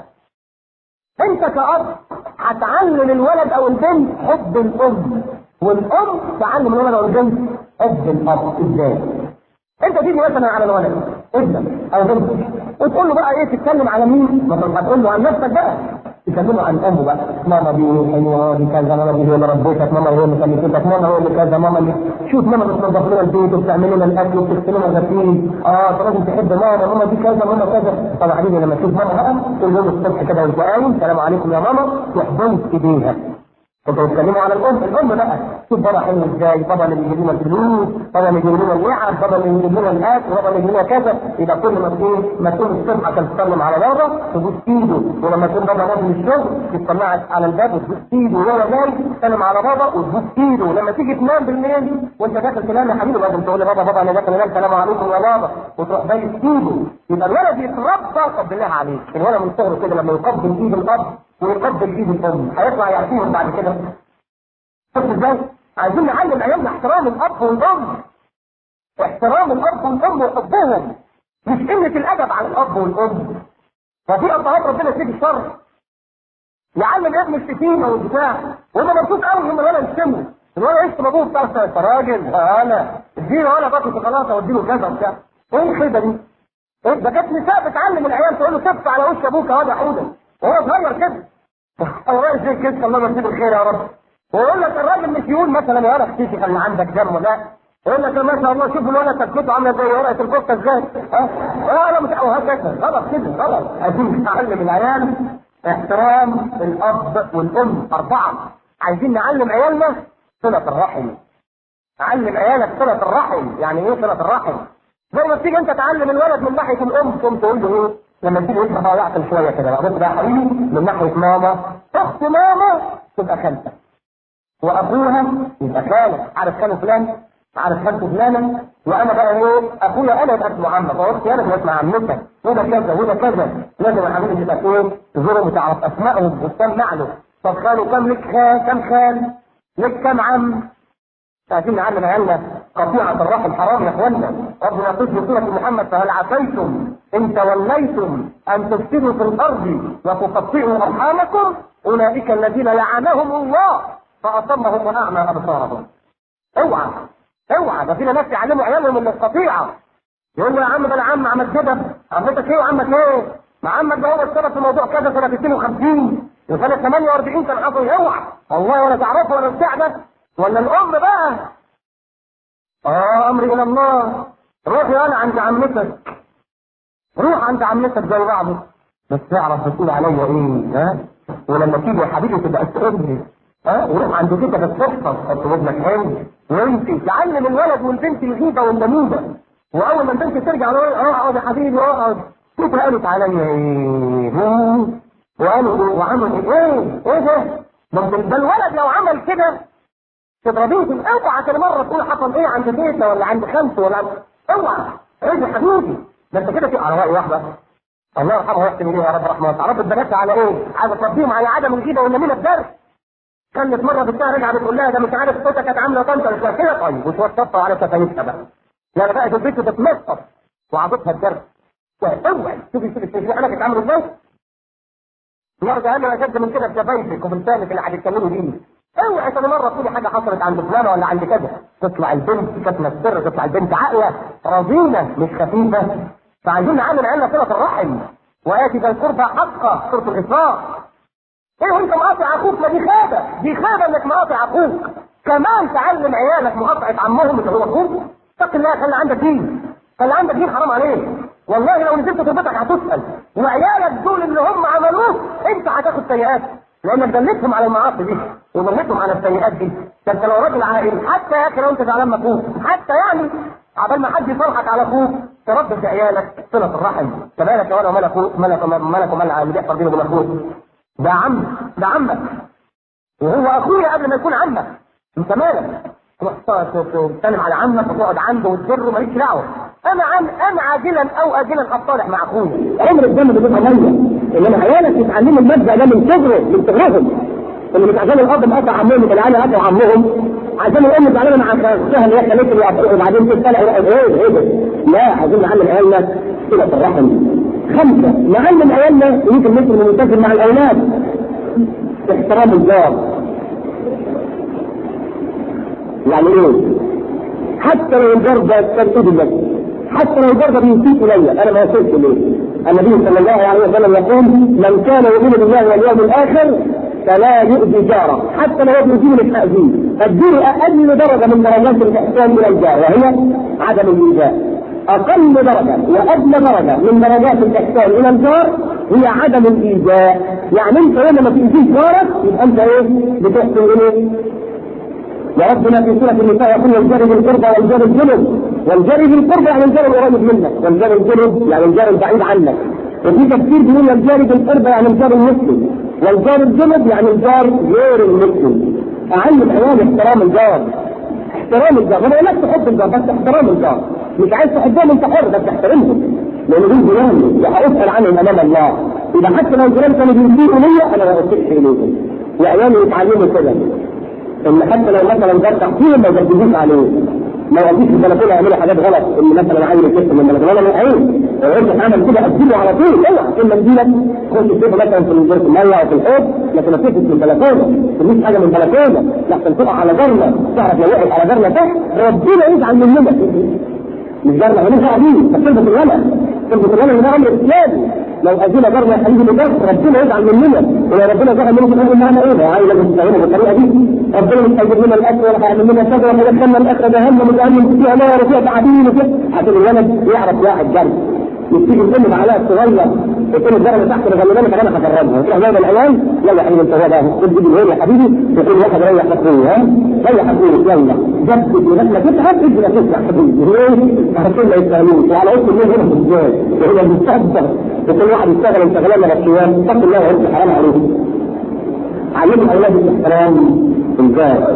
انت كأب هتعلم الولد او البنت حب الام والام تعلم الولد او البنت حب الاب ازاي انت تيجي مثلا على الولد ابنك او بنتك وتقول له بقى ايه تتكلم على مين مثلا هتقول له عن نفسك بقى تكلمه عن امه بقى ماما دي حلوه دي كذا ماما دي هي اللي ربيتك ماما هي اللي كلفتك ماما هي اللي كذا ماما اللي شوف ماما بتنظف لنا البيت وبتعمل لنا الاكل وبتغسل لنا الغسيل اه انت لازم تحب ماما ماما دي كذا ماما كذا طب يا حبيبي لما تشوف ماما بقى كل يوم الصبح كده وانت قايم السلام عليكم يا ماما تحضنك ايديها انتوا بتتكلموا على الام الام بقى شوف بابا حلو ازاي بابا اللي بيجيب لنا الفلوس بابا اللي بيجيب لنا اللعب بابا اللي بيجيب لنا الاكل بابا اللي بيجيب لنا كذا يبقى كل ما تكون ما تكون الصبح عشان تسلم على بابا تبوس ايده ولما يكون بابا نازل الشغل تطلع على الباب وتبوس ايده وهو جاي تسلم على بابا وتبوس ايده ولما تيجي تنام بالليل وانت داخل تنام يا حبيبي لازم تقول لبابا بابا انا داخل انام السلام عليكم يا بابا وتروح بايس ايده يبقى الولد يتربى طب بالله عليك الولد من صغره كده لما يقبل ايد الاب ويقبل ايد الام هيطلع يعطيهم بعد كده شوف ازاي؟ عايزين نعلم عيالنا احترام الاب والام. احترام الاب والام وحبهم. مش قلة الادب على الاب والام. ففي ابهات ربنا يسيب الشر. يعلم ابن الشتيمه والبتاع وده مبسوط قوي هم الولد يشتموا. الولد يشتم ابوه بتاع انت راجل انا اديله ولا باكل شوكولاته واديله كذا وبتاع. ايه الخيبه دي؟ إيه ده كانت نساء بتعلم العيال تقول له كف على وش ابوك يا واد يا حوده. وهو صغير كده. الله يجزيك كده الله يجزيك الخير يا رب. ويقول لك الراجل مش يقول مثلا يا انا اختي خلي عندك دم لا يقول لك ما شاء الله شوف الولد تكته عامله زي ورقه الكفته ازاي ها اه لا مش وهكذا غلط كده غلط عايزين نعلم العيال احترام الاب والام اربعه عايزين نعلم عيالنا صله الرحم علم عيالك صله الرحم يعني ايه صله الرحم زي ما تيجي انت تعلم الولد من ناحيه الام تقوم تقول له ايه لما تيجي انت بقى يعقل شويه كده بقى بص بقى يا حبيبي من ناحيه ماما اخت ماما تبقى خالتك واخوها يبقى خالك عارف خاله فلان عارف خالته فلانه وانا بقى ايه اخويا انا يبقى اسمه عمك واختي انا يبقى اسمها عمتك وده كذا وده كذا لازم يا حبيبي تبقى ايه تزورهم وتعرف اسمائهم وتسمع له طب خاله كم لك خال كم خال لك كم عم عايزين نعلم عيالنا قطيعة الرحم حرام يا اخوانا ربنا يقول في سورة محمد فهل عسيتم ان توليتم ان تفسدوا في الارض وتقطعوا ارحامكم اولئك الذين لعنهم الله فاصمهم واعمى ابصارهم اوعى اوعى ده فينا ناس يعلموا عيالهم من القطيعة يقول له يا عم ده العم عمل كده عمتك ايه وعمك ايه؟ ما عمك ده هو السبب في موضوع كذا سنة 52 وسنة 48 كان حصل اوعى والله ولا تعرفه ولا تساعدك ولا الام بقى اه امري الى الله روح يا عند عمتك روح عند عمتك زي بعضه بس تعرف بتقول عليا ايه ها ولما تيجي يا حبيبي تبقى تقولي ها وروح عند تيتا بالصدفه تحط ودنك هنا وانت تعلم الولد والبنت الغيبه والنموذج واول ما البنت ترجع تقول اه اقعد يا حبيبي اقعد تيتا قالت عليا ايه وقالوا وعملوا ايه ايه ده ده الولد لو عمل كده تضربيه في اوعى كده مره تقول حصل ايه عند بيتنا ولا عند خمسه ولا عند اوعى ايه يا حبيبي ده انت كده في على راي واحده الله يرحمه ويحسن اليه يا رب الرحمن تعرف البنات على ايه؟ عايزه تربيهم على عدم الغيبه والنميمه الدرس كانت مره في الساعه رجعت بتقول لها ده مش عارف صوتها كانت عامله طنطا مش كده طيب وتوسطها على شفايفها بقى لا بقى في البيت بتتنطط وعضتها الدرس اوعي شوفي شوفي شوفي انا كنت عامل ازاي؟ النهارده قال لي انا شد من كده بشفايفك وبلسانك اللي هتتكلموا بيه اوعى ثاني مره تقولي حاجه حصلت عند فلانه ولا عند كذا تطلع البنت كاتمه السر تطلع البنت عاقله رزينه مش خفيفه فعايزين نعلم عيالنا صله الرحم واتي ذا القربى حقه سوره الاسراء ايه وانت مقاطع اخوك ما دي خيبه دي خيبه انك مقاطع اخوك كمان تعلم عيالك مقاطعه عمهم اللي هو اخوك اتق الله خلي عندك دين خلي عندك دين حرام عليك والله لو نزلت في بيتك هتسال وعيالك دول اللي هم عملوه انت هتاخد سيئات لانك دلتهم على المعاصي دي ودلتهم على السيئات دي ده انت لو راجل عاقل حتى يا اخي لو انت زعلان من اخوك حتى يعني عبال ما حد يصالحك على اخوك تربي في عيالك صله الرحم كذلك وانا ملك ملك ملك ملك اللي بيحصل بينه وبين اخوك ده عم ده عمك وهو اخويا قبل ما يكون عمك انت مالك تروح تتكلم على عمك وتقعد عنده وتجره مالكش دعوه انا عن انا عاجلا او اجلا اصالح مع اخويا عمر الدم بيبقى ميه انما عيالك يتعلموا المبدا ده من صغره من صغرهم اللي مش عشان الاب مقطع عمهم يتعلم قطع عمهم عشان الام تعلم مع اختها اللي هي خالتها وبعدين تتسال ايه ايه ده لا عايزين نعلم عيالنا صله الرحم خمسه نعلم عيالنا يمكن مثل الملتزم مع الاولاد احترام الجار يعني ايه؟ حتى لو الجار ده كان ايد الله حتى لو الجار ده بيسيء الي انا ما وصلت اليه النبي صلى الله عليه وسلم يقول من كان يؤمن بالله واليوم الاخر فلا يؤذي جاره حتى لو بيؤذيه للتأذيه فالدين اقل درجه من درجات الاحسان الى الجار وهي عدم الايذاء اقل درجه وادنى درجه من درجات الاحسان الى الجار هي عدم الايذاء يعني انت لما تؤذيش جارك يبقى انت ايه بتحسن اليه وربنا في سورة النساء يقول والجار بالقربى والجار الجنب والجار بالقربى يعني الجار القريب منك والجار الجنب يعني الجار البعيد عنك وفي تفسير بيقول الجار بالقربى يعني الجار المسلم والجار الجنب يعني الجار غير المسلم أعلم عيال احترام الجار احترام الجار ما بقولكش تحب الجار بس احترام الجار مش عايز تحبهم انت حر بس احترمهم لان دول جيراني وهاسال عنهم امام الله اذا حتى لو الجيران كانوا بيسيئوا ليا انا ما بسيئش اليهم وعيالي يتعلموا كده ان حتى لو مثلا جار تحصيل ما يجددوش عليه ما يجيش في البلكونه يعملوا حاجات غلط ان مثلا عيل يكسر من البلكونه ولا من عين لو انت عمل كده اديله على طول اوعى الا مدينك خش تشوفه مثلا في البرك الميه او في الحوض لكن ما تكسر من البلكونه ما تجيش حاجه من البلكونه لحسن تقع على جارنا تعرف لو وقعت على جارنا تحت ربنا يزعل مننا مش جارنا ماليش دعوه بيه بس تلبس الولد تلبس الولد ده امر اسلامي لو اذينا جارنا يا حبيبي بجد ربنا يزعل مننا ولو ربنا زعل مننا نقول معنا ايه ده عايز لازم تستعينوا بالطريقه دي ربنا مش هيجيب لنا الاكل ولا هيعمل لنا شجره ولا يدخلنا الاخره جهنم وجهنم فيها نار وفيها تعابين وفيها عشان الولد يعرف واحد جري يبتدي الام معلقه صغير قلت له الجرة تحت خلي بالك انا هجربها تروح جايب العيال يلا يا حبيبي انت هو ده خد دي الهيل يا حبيبي وكل واحد ريح اخوه ها ريح اخوه يلا جبت لغايه ما تتعب ادي لك يا حبيبي ليه؟ عشان ما يستاهلوش وعلى وسط الليل هنا في الجاي وهو بيستهدر وكل واحد يشتغل انشغالات رسميات اتق الله وانت حرام عليه علموا اولاد الاحترام في الجاه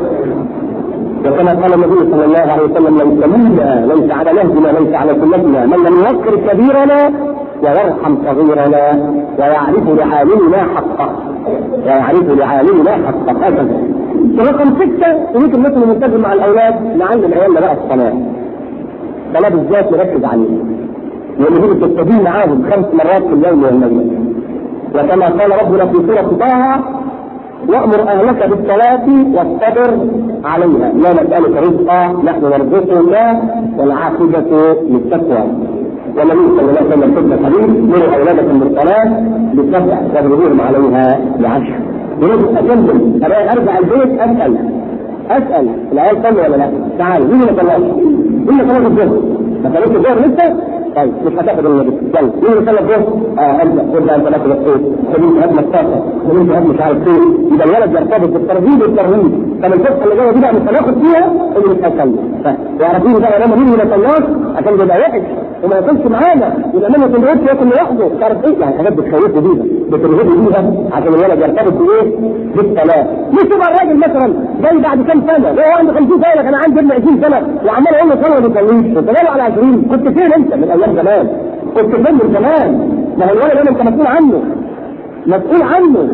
وكما قال النبي صلى الله عليه وسلم ليس منا ليس على نهجنا ليس على سنتنا من لم يذكر كبيرنا ويرحم صغيرنا ويعرف لعالمنا حقه ويعرف لعالمنا حقه هكذا رقم ستة يمكن مثل منتظم مع الأولاد نعلم عيالنا بقى الصلاة الصلاة بالذات نركز عليها لأن هي بتستدين معاهم خمس مرات في اليوم والليلة وكما قال ربنا في سورة طه وأمر أهلك بالصلاة واصطبر عليها لا نسألك رزقا نحن نرزقك والعاقبة للتقوى والنبي صلى الله عليه وسلم في الحديث مروا أولادكم بالصلاة بسبع واضربوهم عليها بعشر يريد أكمل أبقى أرجع البيت أسأل أسأل العيال صلوا ولا لا؟ تعال مين اللي صلاش؟ مين اللي صلى الظهر؟ ما صليتش الظهر لسه؟ طيب مش هتاخد النبي يلا مين اللي صلى الظهر؟ اه انت خد بقى انت تاخد الصوت خد انت هات مصاصه خد انت هات مش عارف ايه يبقى الولد يرتبط بالترغيب والترهيب طب الفرصه اللي جايه دي بقى مش هناخد فيها اللي مش هيصلي ويعرفين بقى لما مين اللي ما صلاش عشان يبقى وحش وما ياكلش معانا يبقى منه سندوتش ياكل لوحده مش عارف ايه يعني حاجات بتخوفه بيها بترهبه بيها عشان الولد يرتبط بايه؟ بالصلاه مش يبقى الراجل مثلا جاي بعد كام سنه هو عنده 50 سنه كان عندي ابن 20 سنه وعمال اقول له صلاه ما بيصليش انت جاي على 20 كنت فين انت من ايام زمان؟ كنت فين من زمان؟ ما هو الولد ده انت مسؤول عنه مسؤول عنه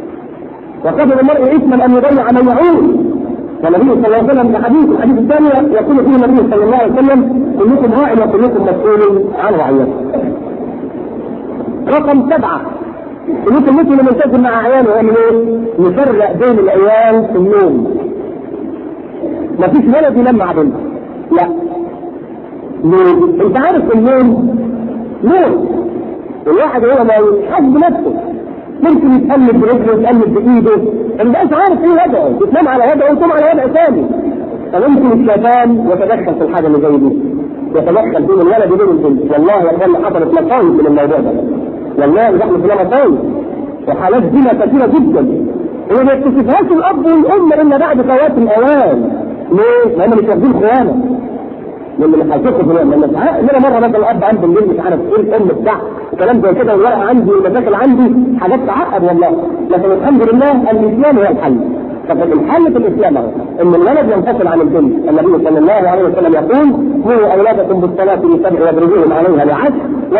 وكفر المرء اثما ان يضيع من يعود والنبي صلى الله عليه وسلم في حديث الحديث الثاني يقول فيه النبي صلى الله عليه وسلم كلكم راع وكلكم مسؤول عن رعيته. رقم سبعه كلكم مثل من يلتزم مع عياله يعمل ايه؟ يفرق بين العيال في النوم. ما فيش ولد ينام مع بنت. لا. ليه؟ انت عارف النوم نوم. الواحد هو ما يحس بنفسه ممكن يتقلب برجله يتقلب بايده ما بقاش عارف ايه وضعه يتنام على وضعه ويقوم على وضع ثاني فممكن الشيطان يتدخل في الحاجه اللي زي دي يتدخل بين الولد وبين البنت والله يا اخوان حصلت مصايب من الموضوع ده والله نحن فينا مصايب وحالات زنا كثيره جدا وما يكتشفهاش الاب والام الا بعد فوات الاوان ليه؟ لان مش واخدين خيانه لان اللي هيشوفوا في لما لنا مره مثلا الاب عنده الليل مش عارف ايه الام بتاع وكلام زي كده والورقه عندي والمشاكل عندي حاجات تعقد والله لكن الحمد لله الاسلام هو الحل طب الحل في الاسلام اهو ان الولد ينفصل عن البنت النبي صلى الله عليه وسلم يقول مروا اولادكم بالصلاه لسبع واضربوهم عليها بعشر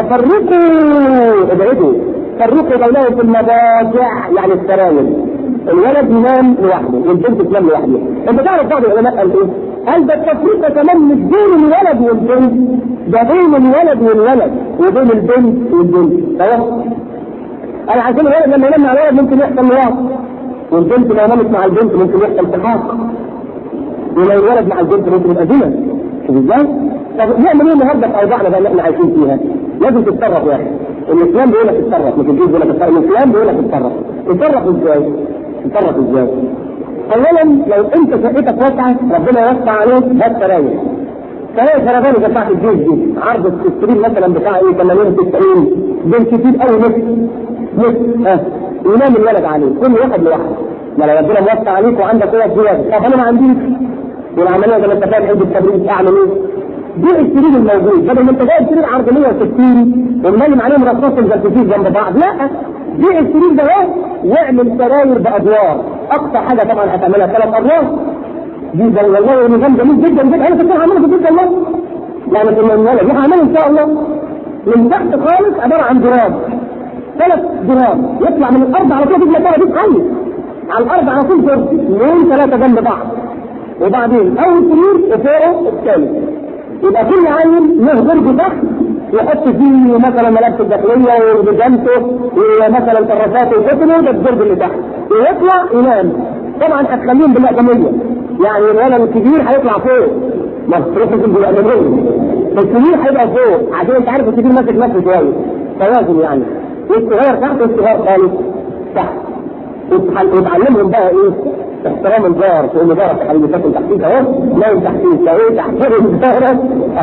وفرقوا ابعدوا فرقوا بينهم في المضاجع يعني السراير الولد ينام لوحده والبنت تنام لوحدها انت تعرف بعض العلماء قال ايه؟ قال ده التفريق كمان مش بين الولد والبنت ده بين الولد والولد وبين البنت والبنت تمام انا عشان الولد لما ينام مع الولد ممكن يحصل لواط والبنت لو نامت مع البنت ممكن يحصل سحاق ولو الولد مع البنت ممكن يبقى زنا شوف ازاي؟ طب نعمل ايه النهارده في اوضاعنا بقى اللي احنا عايشين فيها؟ لازم تتصرف يا اخي الاسلام بيقول لك اتصرف مش الجيش بيقول لك اتصرف الاسلام بيقول لك اتصرف اتصرف ازاي؟ اتصرف ازاي؟ اولا لو انت شقتك واسعه ربنا يوسع عليك هات سراير سراير سربانه بتاعت الجيش دي عرض السكرين مثلا بتاع ايه 80 90 دول كتير قوي نص نص ها ينام الولد عليه كل واحد لوحده ما لو ربنا موسع عليك وعندك قوه زياده طب انا ما عنديش والعمليه زي ما انت فاهم عند التبريد اعمل ايه؟ بيع السرير الموجود بدل ما انت جايب سرير عرض 160 ومنيم عليهم رصاص الجلسسين جنب بعض لا بيع السرير ده واعمل سراير بادوار اقصى حاجه طبعا هتعملها ثلاث ادوار دي ده والله نظام جميل جدا جدا انا كنت هعمله في جدا الله يعني في المنوله دي هعمله ان شاء الله من تحت خالص عباره عن دراب ثلاث دراب يطلع من الارض على طول تبقى ترى دي تحلل على الارض على طول كرسي اثنين ثلاثه جنب بعض وبعدين اول سرير وفوقه الثالث يبقى كل عيل له برج تحت يحط فيه مثلا ملابس الداخليه وبيجامته ومثلا كراساته وكتله ده البرج اللي تحت ويطلع ينام طبعا هتخليهم بالاقدميه يعني الولد الكبير هيطلع فوق مصروف بالاقدميه الكبير هيبقى فوق عشان انت عارف الكبير ماسك نفسه شويه توازن يعني الصغير تحت والصغير خالص تحت وتعلمهم بقى ايه احترام الجار تقول له جارك يا حبيبي تاكل تحتيك اهو نايم تحتيك لو ايه تحترم جارك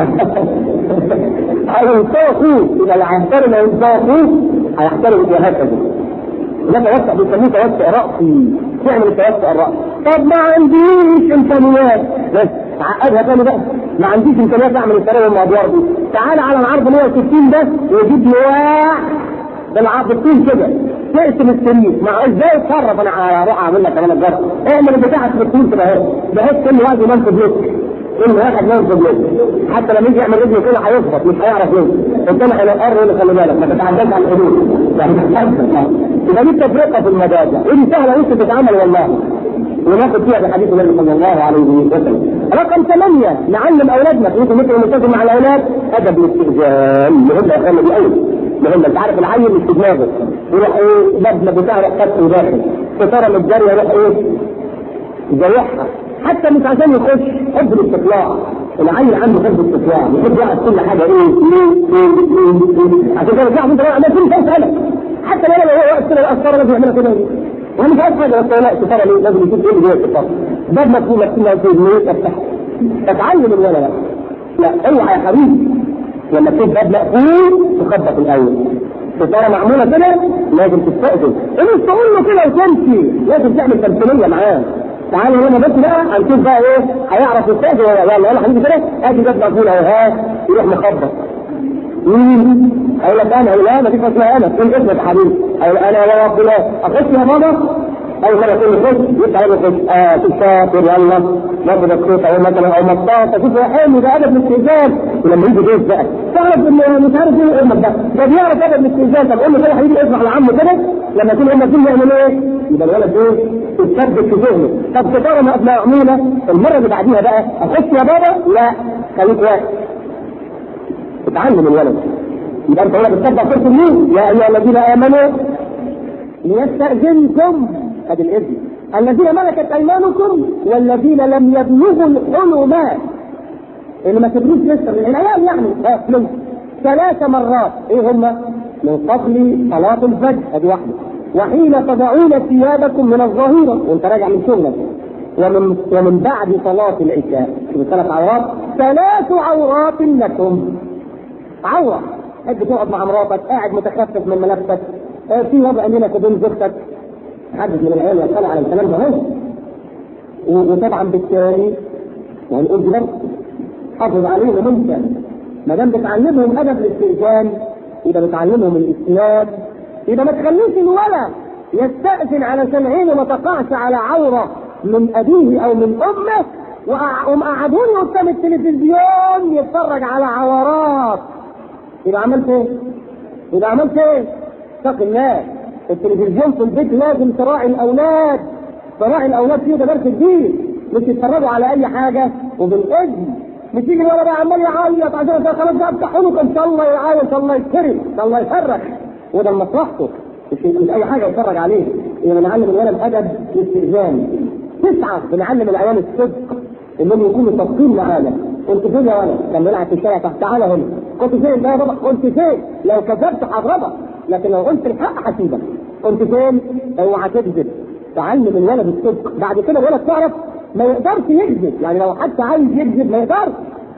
هينساه اخوك يبقى اللي هيحترم هينساه اخوك هيحترم وهكذا ده توسع بيسموه توسع راسي تعمل التوسع الراسي طب ما عنديش امكانيات بس عقدها تاني بقى ما عنديش امكانيات اعمل التراويح الادوار دي تعالى على العرض 160 ده وجيب لي واحد ده العرض الطول كده تقسم السرير مع ازاي اتصرف انا هروح اعمل لك كمان الجرس اعمل بتاعك في الطول كده اهو بحيث كل واحد ينام في بيته كل واحد ينام في بيته حتى لما يجي يعمل رجله كده هيخبط مش هيعرف يمشي قدام هينقر يقول خلي بالك ما تتعداش على الحدود يعني يبقى دي تفرقه في المبادئ ودي سهله وانت تتعامل والله وناخد فيها بحديث النبي صلى الله عليه وسلم. رقم ثمانية نعلم أولادنا في مثل الملتزم مع الأولاد أدب الاستئذان مهم يا أخوانا دي أول مهم أنت عارف العيل مش في دماغه يروح إيه باب بتاعه يروح فتح وداخل ستارة متجرية يروح إيه يجرحها حتى مش عشان يخش حب الاستطلاع العيل عنده حب الاستطلاع يحب يعرف كل حاجة إيه ليه ليه ليه عشان كده بتعرف أنت ما كل شيء سألك حتى لو هو واقف كده الأسطار لازم يعملها كده وانا مش عارف حاجه بس لا الستاره ليه لازم يشوف ايه اللي جوه الستاره باب مكتوب مكتوب مكتوب ليه افتح فتعلم الولد لا لا اوعى يا حبيبي لما تشوف باب مقفول تخبط الاول ستاره معموله كده لازم تستأذن مش تقول له كده وتمشي لازم تعمل تمثيليه معاه تعالى هنا بس بقى هنشوف بقى ايه هيعرف يستأذن ولا يلا يلا حبيبي كده ادي باب مقفول اهو ها يروح مخبط مين؟ اقول لك انا لا ما فيش اسمها انا فين اسمك يا حبيبي؟ اقول انا يا رب لا اخش يا بابا اول مره تقول لي خش يبقى انا خش اه شاطر يلا ناخد الصوت او مثلا او مطاطه شوف يا حلو ده ادب الاستئذان ولما يجي جيش بقى تعرف ان مش عارف ايه امك ده ده بيعرف ادب الاستئذان طب قول له كده يا حبيبي اسمع لعمه كده لما يكون امك دول يعمل ايه؟ يبقى الولد ايه؟ يتثبت في ذهنه طب ستاره معموله المره اللي بعديها بقى اخش يا بابا لا خليك واقف اتعلم الولد يبقى انت هنا بتصدق سوره مين؟ يا ايها الذين امنوا ليستأذنكم ادي الاذن الذين ملكت ايمانكم والذين لم يبلغوا الحلمات اللي ما كبروش لسه من العيال يعني اه من ثلاث مرات ايه هم؟ من قبل صلاة الفجر ادي واحدة وحين تضعون ثيابكم من الظهيرة وانت راجع من شغلك ومن ومن بعد صلاة العشاء شوف ثلاث عورات ثلاث عورات لكم عورة تحب تقعد مع مراتك قاعد متخفف من ملابسك آه في وضع بينك وبين زوجتك حد من العيال يطلع على الكلام ده هو وطبعا بالتالي وهنقول دي برضه حافظ عليهم انت ما دام بتعلمهم ادب الاستئذان يبقى بتعلمهم الاسناد يبقى ما تخليش الولد يستأذن علشان عينه ما تقعش على عورة من أبيه أو من أمه وقعدوني قدام التلفزيون يتفرج على عورات يبقى عملت ايه؟ يبقى عملت ايه؟ اتق الله التلفزيون في البيت لازم تراعي الاولاد تراعي الاولاد فيه ده درس الدين مش يتفرجوا على اي حاجه وبالاذن مش يجي الولد بقى عمال يعيط عشان خلاص بقى افتح عنق ان شاء الله يعيط ان شاء الله يتكرم ان شاء الله يفرح وده مصلحته مش مش اي حاجه يتفرج عليه يبقى نعلم الولد ادب الاستئذان تسعه بنعلم العيال الصدق انهم يكونوا صادقين معانا كنت فين يا ولد؟ كان بيلعب في الشارع تحت تعالى هنا كنت فين؟ لا يا بابا كنت فين؟ لو كذبت هضربك لكن لو قلت الحق هسيبك كنت فين؟ اوعى تكذب تعلم الولد الصدق بعد كده الولد تعرف ما يقدرش يكذب يعني لو حتى عايز يكذب ما يقدرش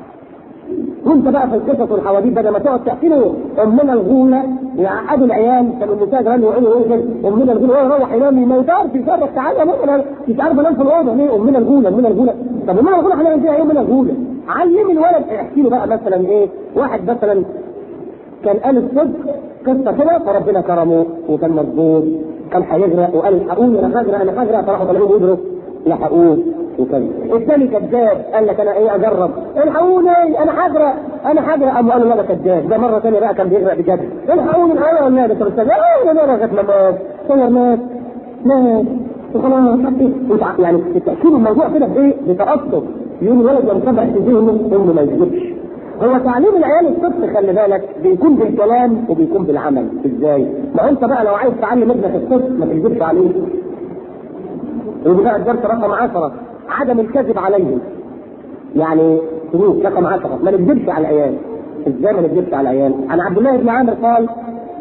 وانت بقى في القصص والحواديت بدل ما تقعد تحكي له امنا الغوله يعقدوا العيال كانوا النساء زمان يقولوا ايه امنا الغوله هو يروح ينام ما يقدرش يصرخ تعالى يا ماما مش عارف انام في الاوضه ليه امنا الغوله امنا الغوله طب امنا الغوله هنعمل فيها ايه امنا الغوله علم الولد احكي له بقى مثلا ايه واحد مثلا كان قال الصدق قصه كده فربنا كرمه وكان مظبوط كان هيغرق وقال الحقوني انا هغرق انا هغرق فراحوا طالعين يجروا لحقوه وكذا الثاني كذاب قال لك انا ايه اجرب الحقوني انا هغرق انا هغرق قام قالوا لا ده كذاب ده مره ثانيه بقى كان بيغرق بجد الحقوني الحقوني ولا ده بس لا لا لغايه ما مات صور مات مات وخلاص يعني تأكيد الموضوع كده بايه؟ بتأثر يقول الولد لو سبع سنين انه ما يكذبش هو تعليم العيال الصدق خلي بالك بيكون بالكلام وبيكون بالعمل ازاي؟ ما انت بقى لو عايز تعلم ابنك الصدق ما تكذبش عليه ودي بقى الدرس رقم 10 عدم الكذب عليهم يعني سلوك رقم 10 ما نكذبش على العيال ازاي ما نكذبش على العيال؟ عن عبد الله بن عامر قال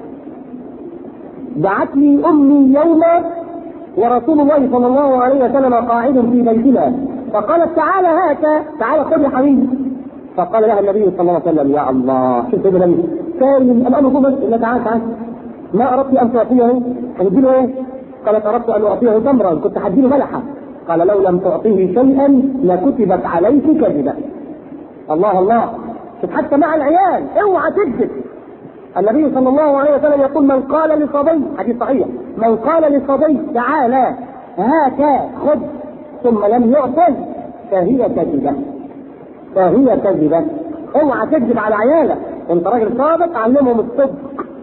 دعتني امي يوما ورسول الله صلى الله عليه وسلم قاعد في بيتنا فقالت تعالى هاك تعالى خذ يا حبيبي فقال لها النبي صلى الله عليه وسلم يا الله شوف سيدنا النبي كان الامام هو الا تعال تعال ما اردت ان تعطيه تديله ايه؟ قالت اردت ان اعطيه تمرا كنت هديله ملحه قال لو لم تعطيه شيئا لكتبت عليك كذبه الله الله شوف حتى مع العيال اوعى تكذب النبي صلى الله عليه وسلم يقول من قال لصبي حديث صحيح من قال لصبي تعالى هاك خذ ثم لم يعطل فهي كذبه فهي كذبه اوعى تكذب على عيالك انت راجل صادق علمهم الصدق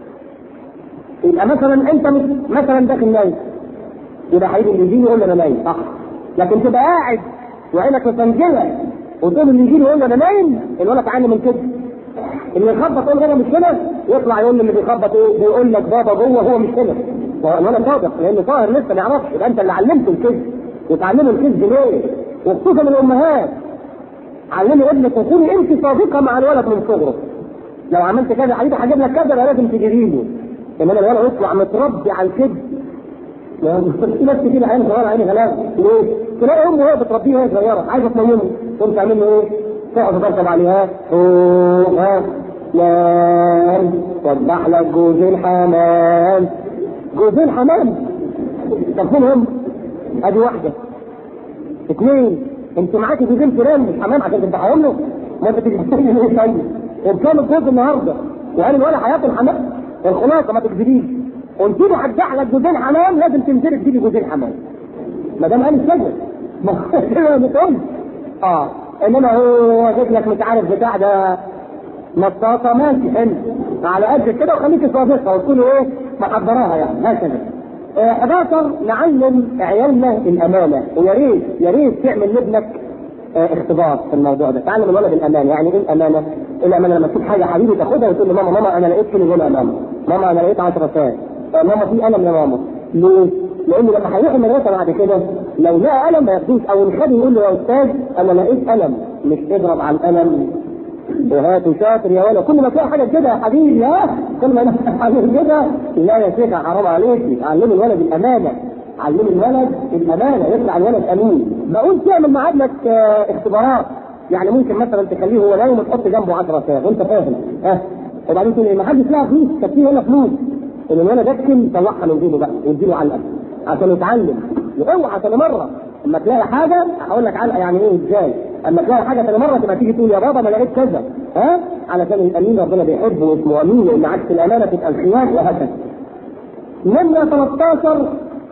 يبقى مثلا انت مثلا داخل نايم يبقى هيجي اللي يجي يقول انا نايم صح لكن تبقى قاعد وعينك مسنجله وتقول اللي يجي يقول انا نايم الولد عنه من كده اللي يخبط يقول انا مش كده يطلع يقول اللي بيخبط ايه بيقول لك بابا جوه هو مش كده الولد صادق لان طاهر لسه ما يعرفش يبقى انت اللي علمته الكذب وتعلمه الكذب ليه؟ وخصوصا الامهات علمي ابنك وكوني انت صادقه مع الولد من صغره لو عملت كذا حبيبي هجيب لك كذا لازم تجيبي له انما الولد يطلع متربي على الكذب في ناس كتير عين صغيره عيني غلاب ليه؟ تلاقي امه وهي بتربيه وهي صغيره عايزه تنيمه تقوم تعمل له ايه؟ تقعد تطبطب عليها ها نام وضح لك جوزين حمام جوزين حمام طب فين هم؟ ادي واحده اثنين انت معاكي جوزين فلان مش حمام عشان تذبحهم له ما انت تجيبي له ايه طيب؟ وبكام الجوز النهارده؟ وقال الولد هياكل حمام الخلاصه ما تكذبيش قلت له هتبيع لك جوزين حمام لازم تنزلي تجيبي جوزين حمام ما دام قال الشجر ما كده بتقول اه انما هو جاب لك مش عارف بتاع ده نطاطه ماشي حلو على قد كده وخليك صادقه وتقول ايه محضراها يعني هكذا آه 11 نعلم عيالنا الامانه ويا ريت يا ريت تعمل لابنك آه اختبار في الموضوع ده تعلم الولد الامانه يعني ايه الامانه؟ الامانه لما تشوف حاجه حبيبي تاخدها وتقول لماما ماما انا لقيت كيلو هنا ماما ماما انا لقيت 10 ساعات ماما في قلم يا ماما ليه؟ لانه لما هيروح المدرسه بعد كده لو لقى قلم ما ياخدوش او الخادم يقول له يا استاذ انا لقيت قلم مش اضرب على القلم وهات شاطر يا ولا كل ما تلاقي حاجه كده يا حبيبي ها كل ما حاجه كده لا يا شيخ حرام عليك علمي الولد الامانه علمي الولد الامانه يطلع الولد امين بقول تعمل مع ابنك اختبارات يعني ممكن مثلا تخليه هو نايم وتحط جنبه 10 ساعات وانت فاهم ها وبعدين تقول ما حدش لها فلوس كفيه هنا فلوس ان الولد يكتم طلعها من جيبه بقى واديله علقه عشان يتعلم اوعى ثاني مره اما تلاقي حاجه هقول لك علقه يعني ايه ازاي اما تلاقي حاجه ثاني مره تبقى تيجي تقول يا بابا انا لقيت كذا ها علشان الامين ربنا بيحبه واسمه امين لان عكس الامانه تبقى الخيانه وهكذا نمرة 13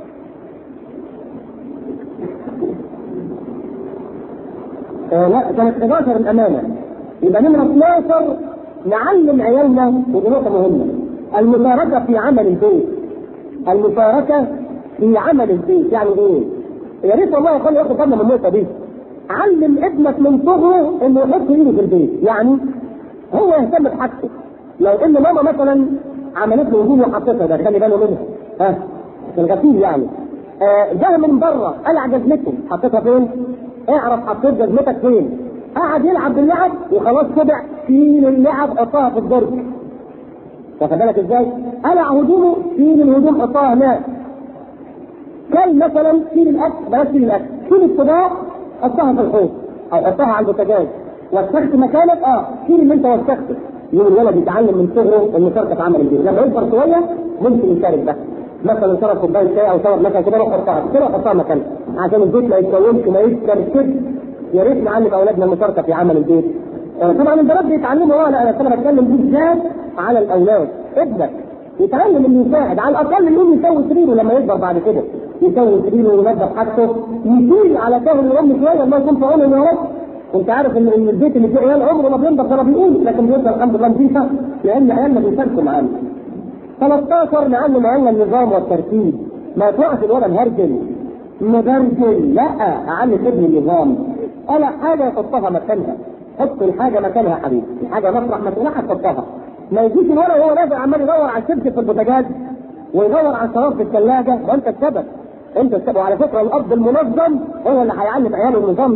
آه لا كانت 11 الامانه يبقى نمرة 12 نعلم عيالنا ودي نقطة مهمة المشاركة في عمل البيت المشاركة في عمل البيت يعني ايه؟ يا ريت والله يا اخوان ياخد بالنا من النقطة دي علم ابنك من صغره انه يحط ايده في البيت يعني هو يهتم بحاجته لو ان ماما مثلا عملت له هدوم وحطتها ده خلي باله منها ها في الغسيل يعني آه جه من بره قلع جزمته حطيتها فين؟ اعرف حطيت جزمتك فين؟ قعد يلعب باللعب وخلاص كده شيل اللعب حطها في الدرج واخد بالك ازاي؟ قلع هدومه شيل الهدوم حطها هناك كل مثلا شيل الاكل بلاش شيل الاكل شيل الصباع حطها في الحوض او حطها على البوتاجاز وسخت مكانك اه شيل اللي انت وسخته يوم الولد يتعلم من صغره المشاركه في عمل البيت لما يكبر شويه ممكن يشارك بقى مثلا شرب كوبايه شاي او شرب مثلا كده روح حطها كده حطها مكانها عشان البيت ما يتكونش ما يسكر كده يا ريت نعلم اولادنا المشاركه في عمل البيت آه طبعا البنات بيتعلموا اه لا انا بتكلم بالذات على الاولاد ابنك يتعلم انه يساعد على الاقل انه يسوي سريره لما يكبر بعد كده يسوي سريره وينظف حاجته يشيل على كاهل الام شويه الله يكون في عونه يا رب انت عارف ان ان البيت اللي فيه عيال عمره ما بينضف ولا بيقول لكن بيفضل الحمد لله نظيفه لان عيالنا بيشاركوا معانا 13 نعلم عيالنا النظام والترتيب ما يطلعش الولد مهرجل مبرجل لا اعلم ابن النظام انا حاجه يحطها مكانها حط الحاجه مكانها يا حبيبي الحاجه مطرح ما تقولها هتحطها ما يجيش الولد وهو نازل عمال يدور على الشبك في البوتاجاز ويدور على الشراب في الثلاجه وانت السبب انت السبب وعلى فكره الاب المنظم هو اللي هيعلم عياله النظام دي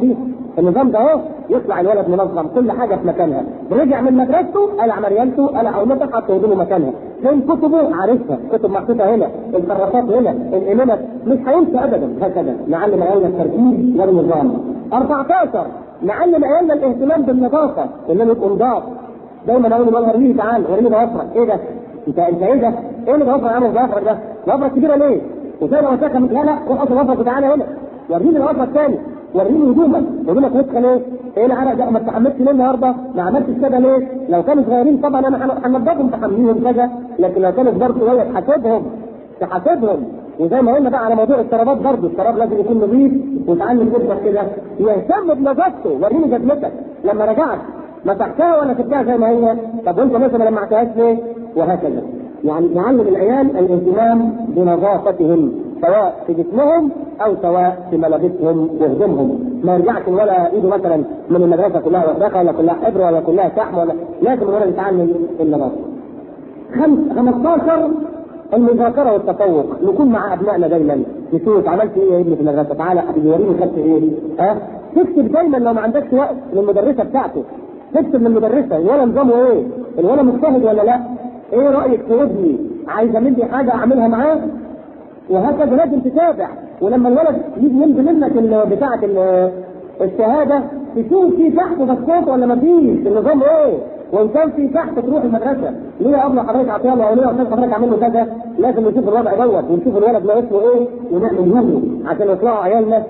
النظام ده اهو يطلع الولد منظم كل حاجه في مكانها رجع من مدرسته قلع مريالته قلع عمته حط هدومه مكانها فين كتبه عارفها كتب محطوطه هنا الكراسات هنا الامامه مش هينسى ابدا هكذا نعلم عيالنا التركيز والنظام 14 نعلم عيالنا الاهتمام بالنظافه انهم يبقوا نضاف دايما اقول لهم وريني تعال وريني ضوافرك ايه ده؟ انت انت ايه ده؟ ايه اللي ضوافرك عامل ضوافرك ده؟ ضوافرك كبيره ليه؟ وزي ما وساخه لا لا روح اصل ضوافرك وتعالى هنا وريني ضوافرك تاني وريني هدومك هدومك وسخه ليه؟ ايه العرق ده ما استحملتش ليه النهارده؟ ما عملتش كده ليه؟ لو كانوا صغيرين طبعا انا هنضفهم تحميهم كذا لكن لو كانوا كبار شويه تحاسبهم تحاسبهم وزي ما قلنا بقى على موضوع الشرابات برضه الشراب لازم يكون نظيف وتعلم ابنك كده يهتم بنظافته وريني جزمتك لما رجعت مسحتها ولا سبتها زي ما هي طب وانت مثلا ما لمعتهاش ليه وهكذا يعني نعلم العيال الاهتمام بنظافتهم سواء في جسمهم او سواء في ملابسهم وهدومهم ما يرجعش ولا ايده مثلا من المدرسه كلها وسخه ولا كلها حبر ولا كلها شحم ولا لازم الولد يتعلم النظافه. خمس 15 المذاكره والتفوق نكون مع ابنائنا دايما نشوف عملت ايه يا ابني في المدرسه تعالى حبيبي وريني خدت ايه ها تكتب دايما لو ما عندكش وقت للمدرسه بتاعته تكتب للمدرسه الولد نظامه ايه؟ الولد مجتهد ولا لا؟ ايه رايك في ابني؟ عايزه مني حاجه اعملها معاه؟ وهكذا لازم تتابع ولما الولد يجي يمضي منك بتاعه الشهاده تشوف في تحت بسكوت ولا ما فيش النظام ايه؟ وان كان في تحت تروح المدرسه ليه يا ابله حضرتك عطيه الله وليه استاذ حضرتك عامل له كذا لازم نشوف الوضع دوت ونشوف الولد ناقص له ايه ونعمل له عشان يطلعوا عيالنا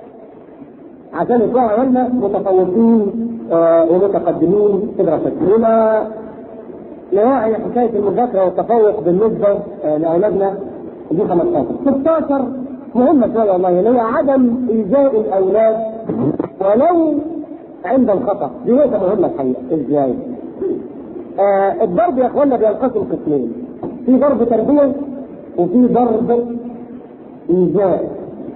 عشان يطلعوا عيالنا متفوقين آه ومتقدمين في دراستهم وما نراعي حكايه المذاكره والتفوق بالنسبه آه لاولادنا دي 15 16 مهمه شويه والله اللي هي عدم ايذاء الاولاد ولو عند الخطا دي نقطه مهمه الحقيقه ازاي؟ آه الضرب يا اخوانا بينقسم قسمين في ضرب تربيه وفي ضرب ايذاء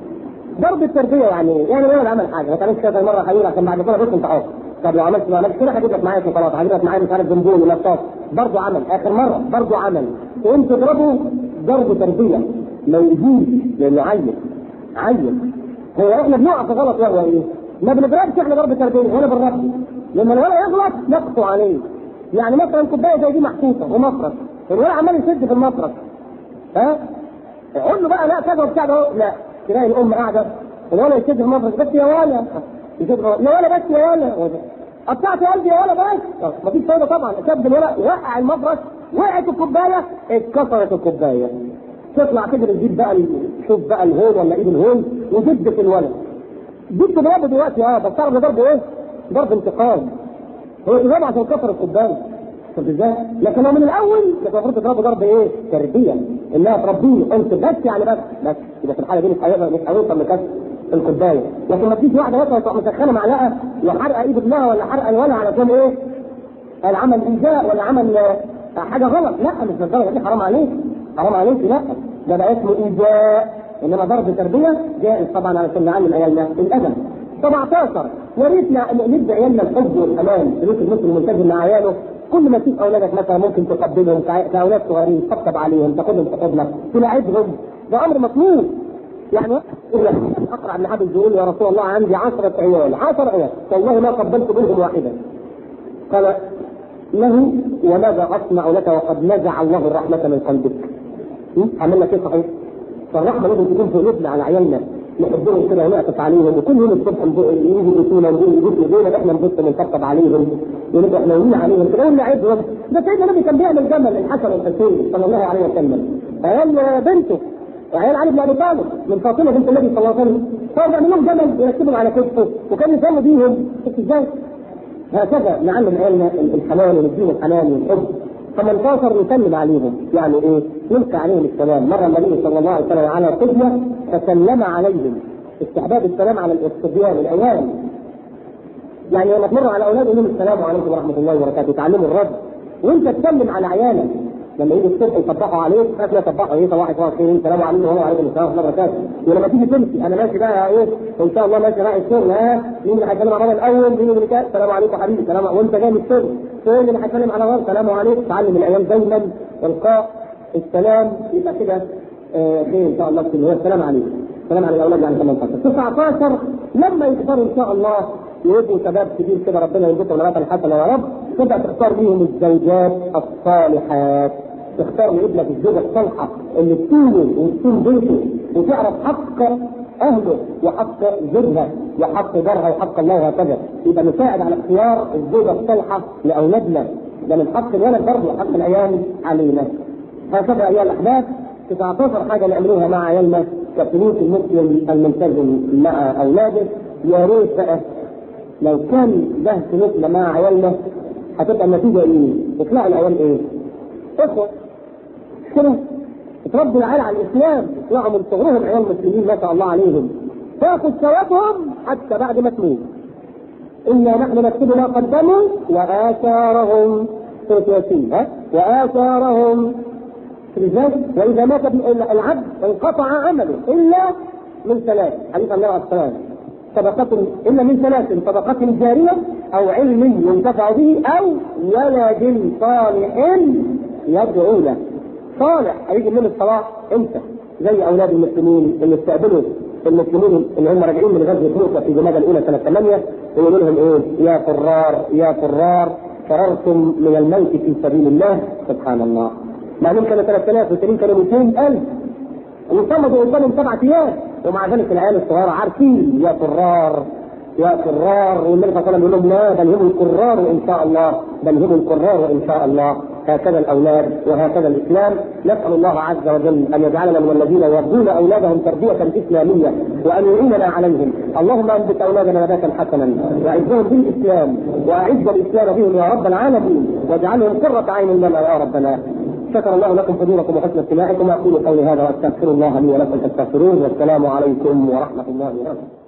ضرب التربيه يعني ايه؟ يعني الولد عمل حاجه ما تعملش كذا مره خليل عشان بعد كده بص انت عاوز طب لو عملت ما عملتش كده هجيب لك معايا شوكولاته هجيب لك معايا مش عارف بنبون ولا بطاط برضه عمل اخر مره برضه عمل تقوم تضربه ضرب تربيه ما يجوز لانه عيل عيل هو احنا بنقع في غلط وهو ايه؟ ما بنضربش احنا ضرب تربيه ولا بنربي لما الولد يغلط نقصه عليه يعني مثلا كوبايه زي دي محطوطه ومفرش الولد عمال يشد في المفرش ها قول له بقى لا كذا وبتاع ده لا تلاقي الام قاعده الولد يشد في المفرش بس يا ولا يشد يا ولا بس يا ولا قطعت قلبي يا ولا بس مفيش فايده طبعا شد الولد وقع المفرش وقعت الكوبايه اتكسرت الكوبايه تطلع تجري تجيب بقى شوف بقى الهون ولا ايد الهون وجد في الولد جبت ضربه دلوقتي اه بس تعرف ضرب ايه؟ ضرب انتقام هو تضرب عشان كسر الكوبايه شفت ازاي؟ لكن هو من الاول كانت المفروض تضربه ضرب ايه؟ تربيه انها تربيه انت بس يعني بس بس يبقى في الحاله دي مش هيقدر مش هيوصل لكسر الكوبايه لكن ما تجيش واحده مثلا تروح مسخنه معلقه وحرقه ايد ابنها ولا حرقه الولد علشان ايه؟ العمل ايذاء ولا عمل حاجه غلط لا مش بالدرجه دي حرام عليك حرام عليك لا ده بقى اسمه ايذاء انما ضرب تربيه جائز طبعا علشان نعلم عيالنا الادب 17 وريتنا ندي عيالنا الحب والامان سلوك المسلم الملتزم مع عياله كل ما تشوف اولادك مثلا ممكن تقبلهم كاولاد صغيرين تطبطب عليهم تاخذهم في حضنك تلاعبهم ده امر مطلوب يعني اقرا بن حبيب يقول يا رسول الله عندي عشرة عيال عشر عيال والله ما قبلت منهم واحدا قال له وماذا اصنع لك وقد نزع الله الرحمه من قلبك عملنا كيف صحيح فالرحمه لازم تكون في قلوبنا على عيالنا نحبهم كده ونعطف عليهم وكل يوم الصبح يجوا يبوسونا يبوسوا ايدينا احنا نبص ونطبطب عليهم ونبقى حنينين عليهم كده ونلعبهم ده سيدنا النبي كان بيعمل جمل الحسن والحسين صلى الله عليه وسلم عيال بنته وعيال علي بن ابي طالب من فاطمه بنت النبي صلى الله عليه وسلم فهو بيعمل لهم جمل يركبهم على كتفه وكان يصلي بيهم شفت ازاي؟ هكذا نعلم عيالنا الحنان ونديهم الحنان والحب 18 نسلم عليهم يعني ايه؟ نلقي عليهم السلام مره النبي صلى الله عليه وسلم على قبله فسلم عليهم استحباب السلام على الصبيان الايام يعني لما تمر على اولاد لهم السلام عليكم ورحمه الله وبركاته تعلموا الرد وانت تسلم على عيالك لما يجي الصبح يصبحوا عليك فاكر يصبحوا ايه صباح الخير السلام عليكم ورحمه وعليكم السلام ورحمه الله وبركاته ولما تيجي تمشي انا ماشي بقى ايه ان شاء الله ماشي رايح الشغل ها مين اللي هيسلم على الاول مين اللي كده السلام عليكم حبيبي سلام وانت جاي من الشغل فين اللي هيسلم على غير السلام عليكم تعلم الايام دايما القاء السلام يبقى كده آه خير ان شاء الله اللي هو السلام عليكم السلام على الاولاد يعني 18 19 لما يكبروا ان شاء الله ويبقوا شباب كبير كده ربنا يرزقهم نباتا حسنا يا رب تبدا تختار بيهم الزوجات الصالحات تختار لابنك الزوجه الصالحه اللي تسوله وتسول بيته وتعرف حق اهله وحق زوجها وحق جارها وحق الله وهكذا يبقى نساعد على اختيار الزوجه الصالحه لاولادنا ده من حق الولد برضه وحق العيال علينا هكذا ايها الاحباب 19 حاجه نعملوها مع عيالنا كسلوك المسلم الملتزم مع اولاده يا ريت بقى لو كان ده سلوكنا مع عيالنا هتبقى النتيجه ايه؟ يطلعوا العيال ايه؟ اخوه كده تربي العيال على الاسلام يطلعوا من صغرهم عيال مسلمين ما شاء الله عليهم تاخذ ثوابهم حتى بعد ما تموت انا نحن نكتب ما قدموا واثارهم سوره ياسين ها واثارهم ازاي؟ واذا مات العبد انقطع عمله الا من ثلاث حديث النبي عليه الصلاه صدقة إلا من ثلاث صدقة جارية أو علم ينتفع به أو ولد صالح يدعو له صالح هيجي من الصلاح امتى؟ زي أولاد المسلمين اللي استقبلوا المسلمين اللي هم راجعين من غزوة موسى في جمادى الأولى سنة 8 يقولوا لهم إيه؟ يا فرار يا فرار فررتم من الموت في سبيل الله سبحان الله مع انهم كانوا 3000 والتانيين كانوا 200000 وصمدوا قدامهم سبع ايام ومع ذلك العيال الصغار عارفين يا فرار يا فرار والنبي صلى الله عليه وسلم يقول لهم لا بل هم القرار ان شاء الله بل هم القرار ان شاء الله هكذا الاولاد وهكذا الاسلام نسال الله عز وجل ان يجعلنا من الذين يربون اولادهم تربيه اسلاميه وان يعيننا عليهم اللهم انبت اولادنا نباتا حسنا واعزهم بالاسلام واعز الاسلام بهم يا رب العالمين واجعلهم قره عين لنا يا ربنا شكر الله لكم حضوركم وحسن استماعكم واقول قولي هذا واستغفر الله لي ولكم فاستغفروه والسلام عليكم ورحمه الله وبركاته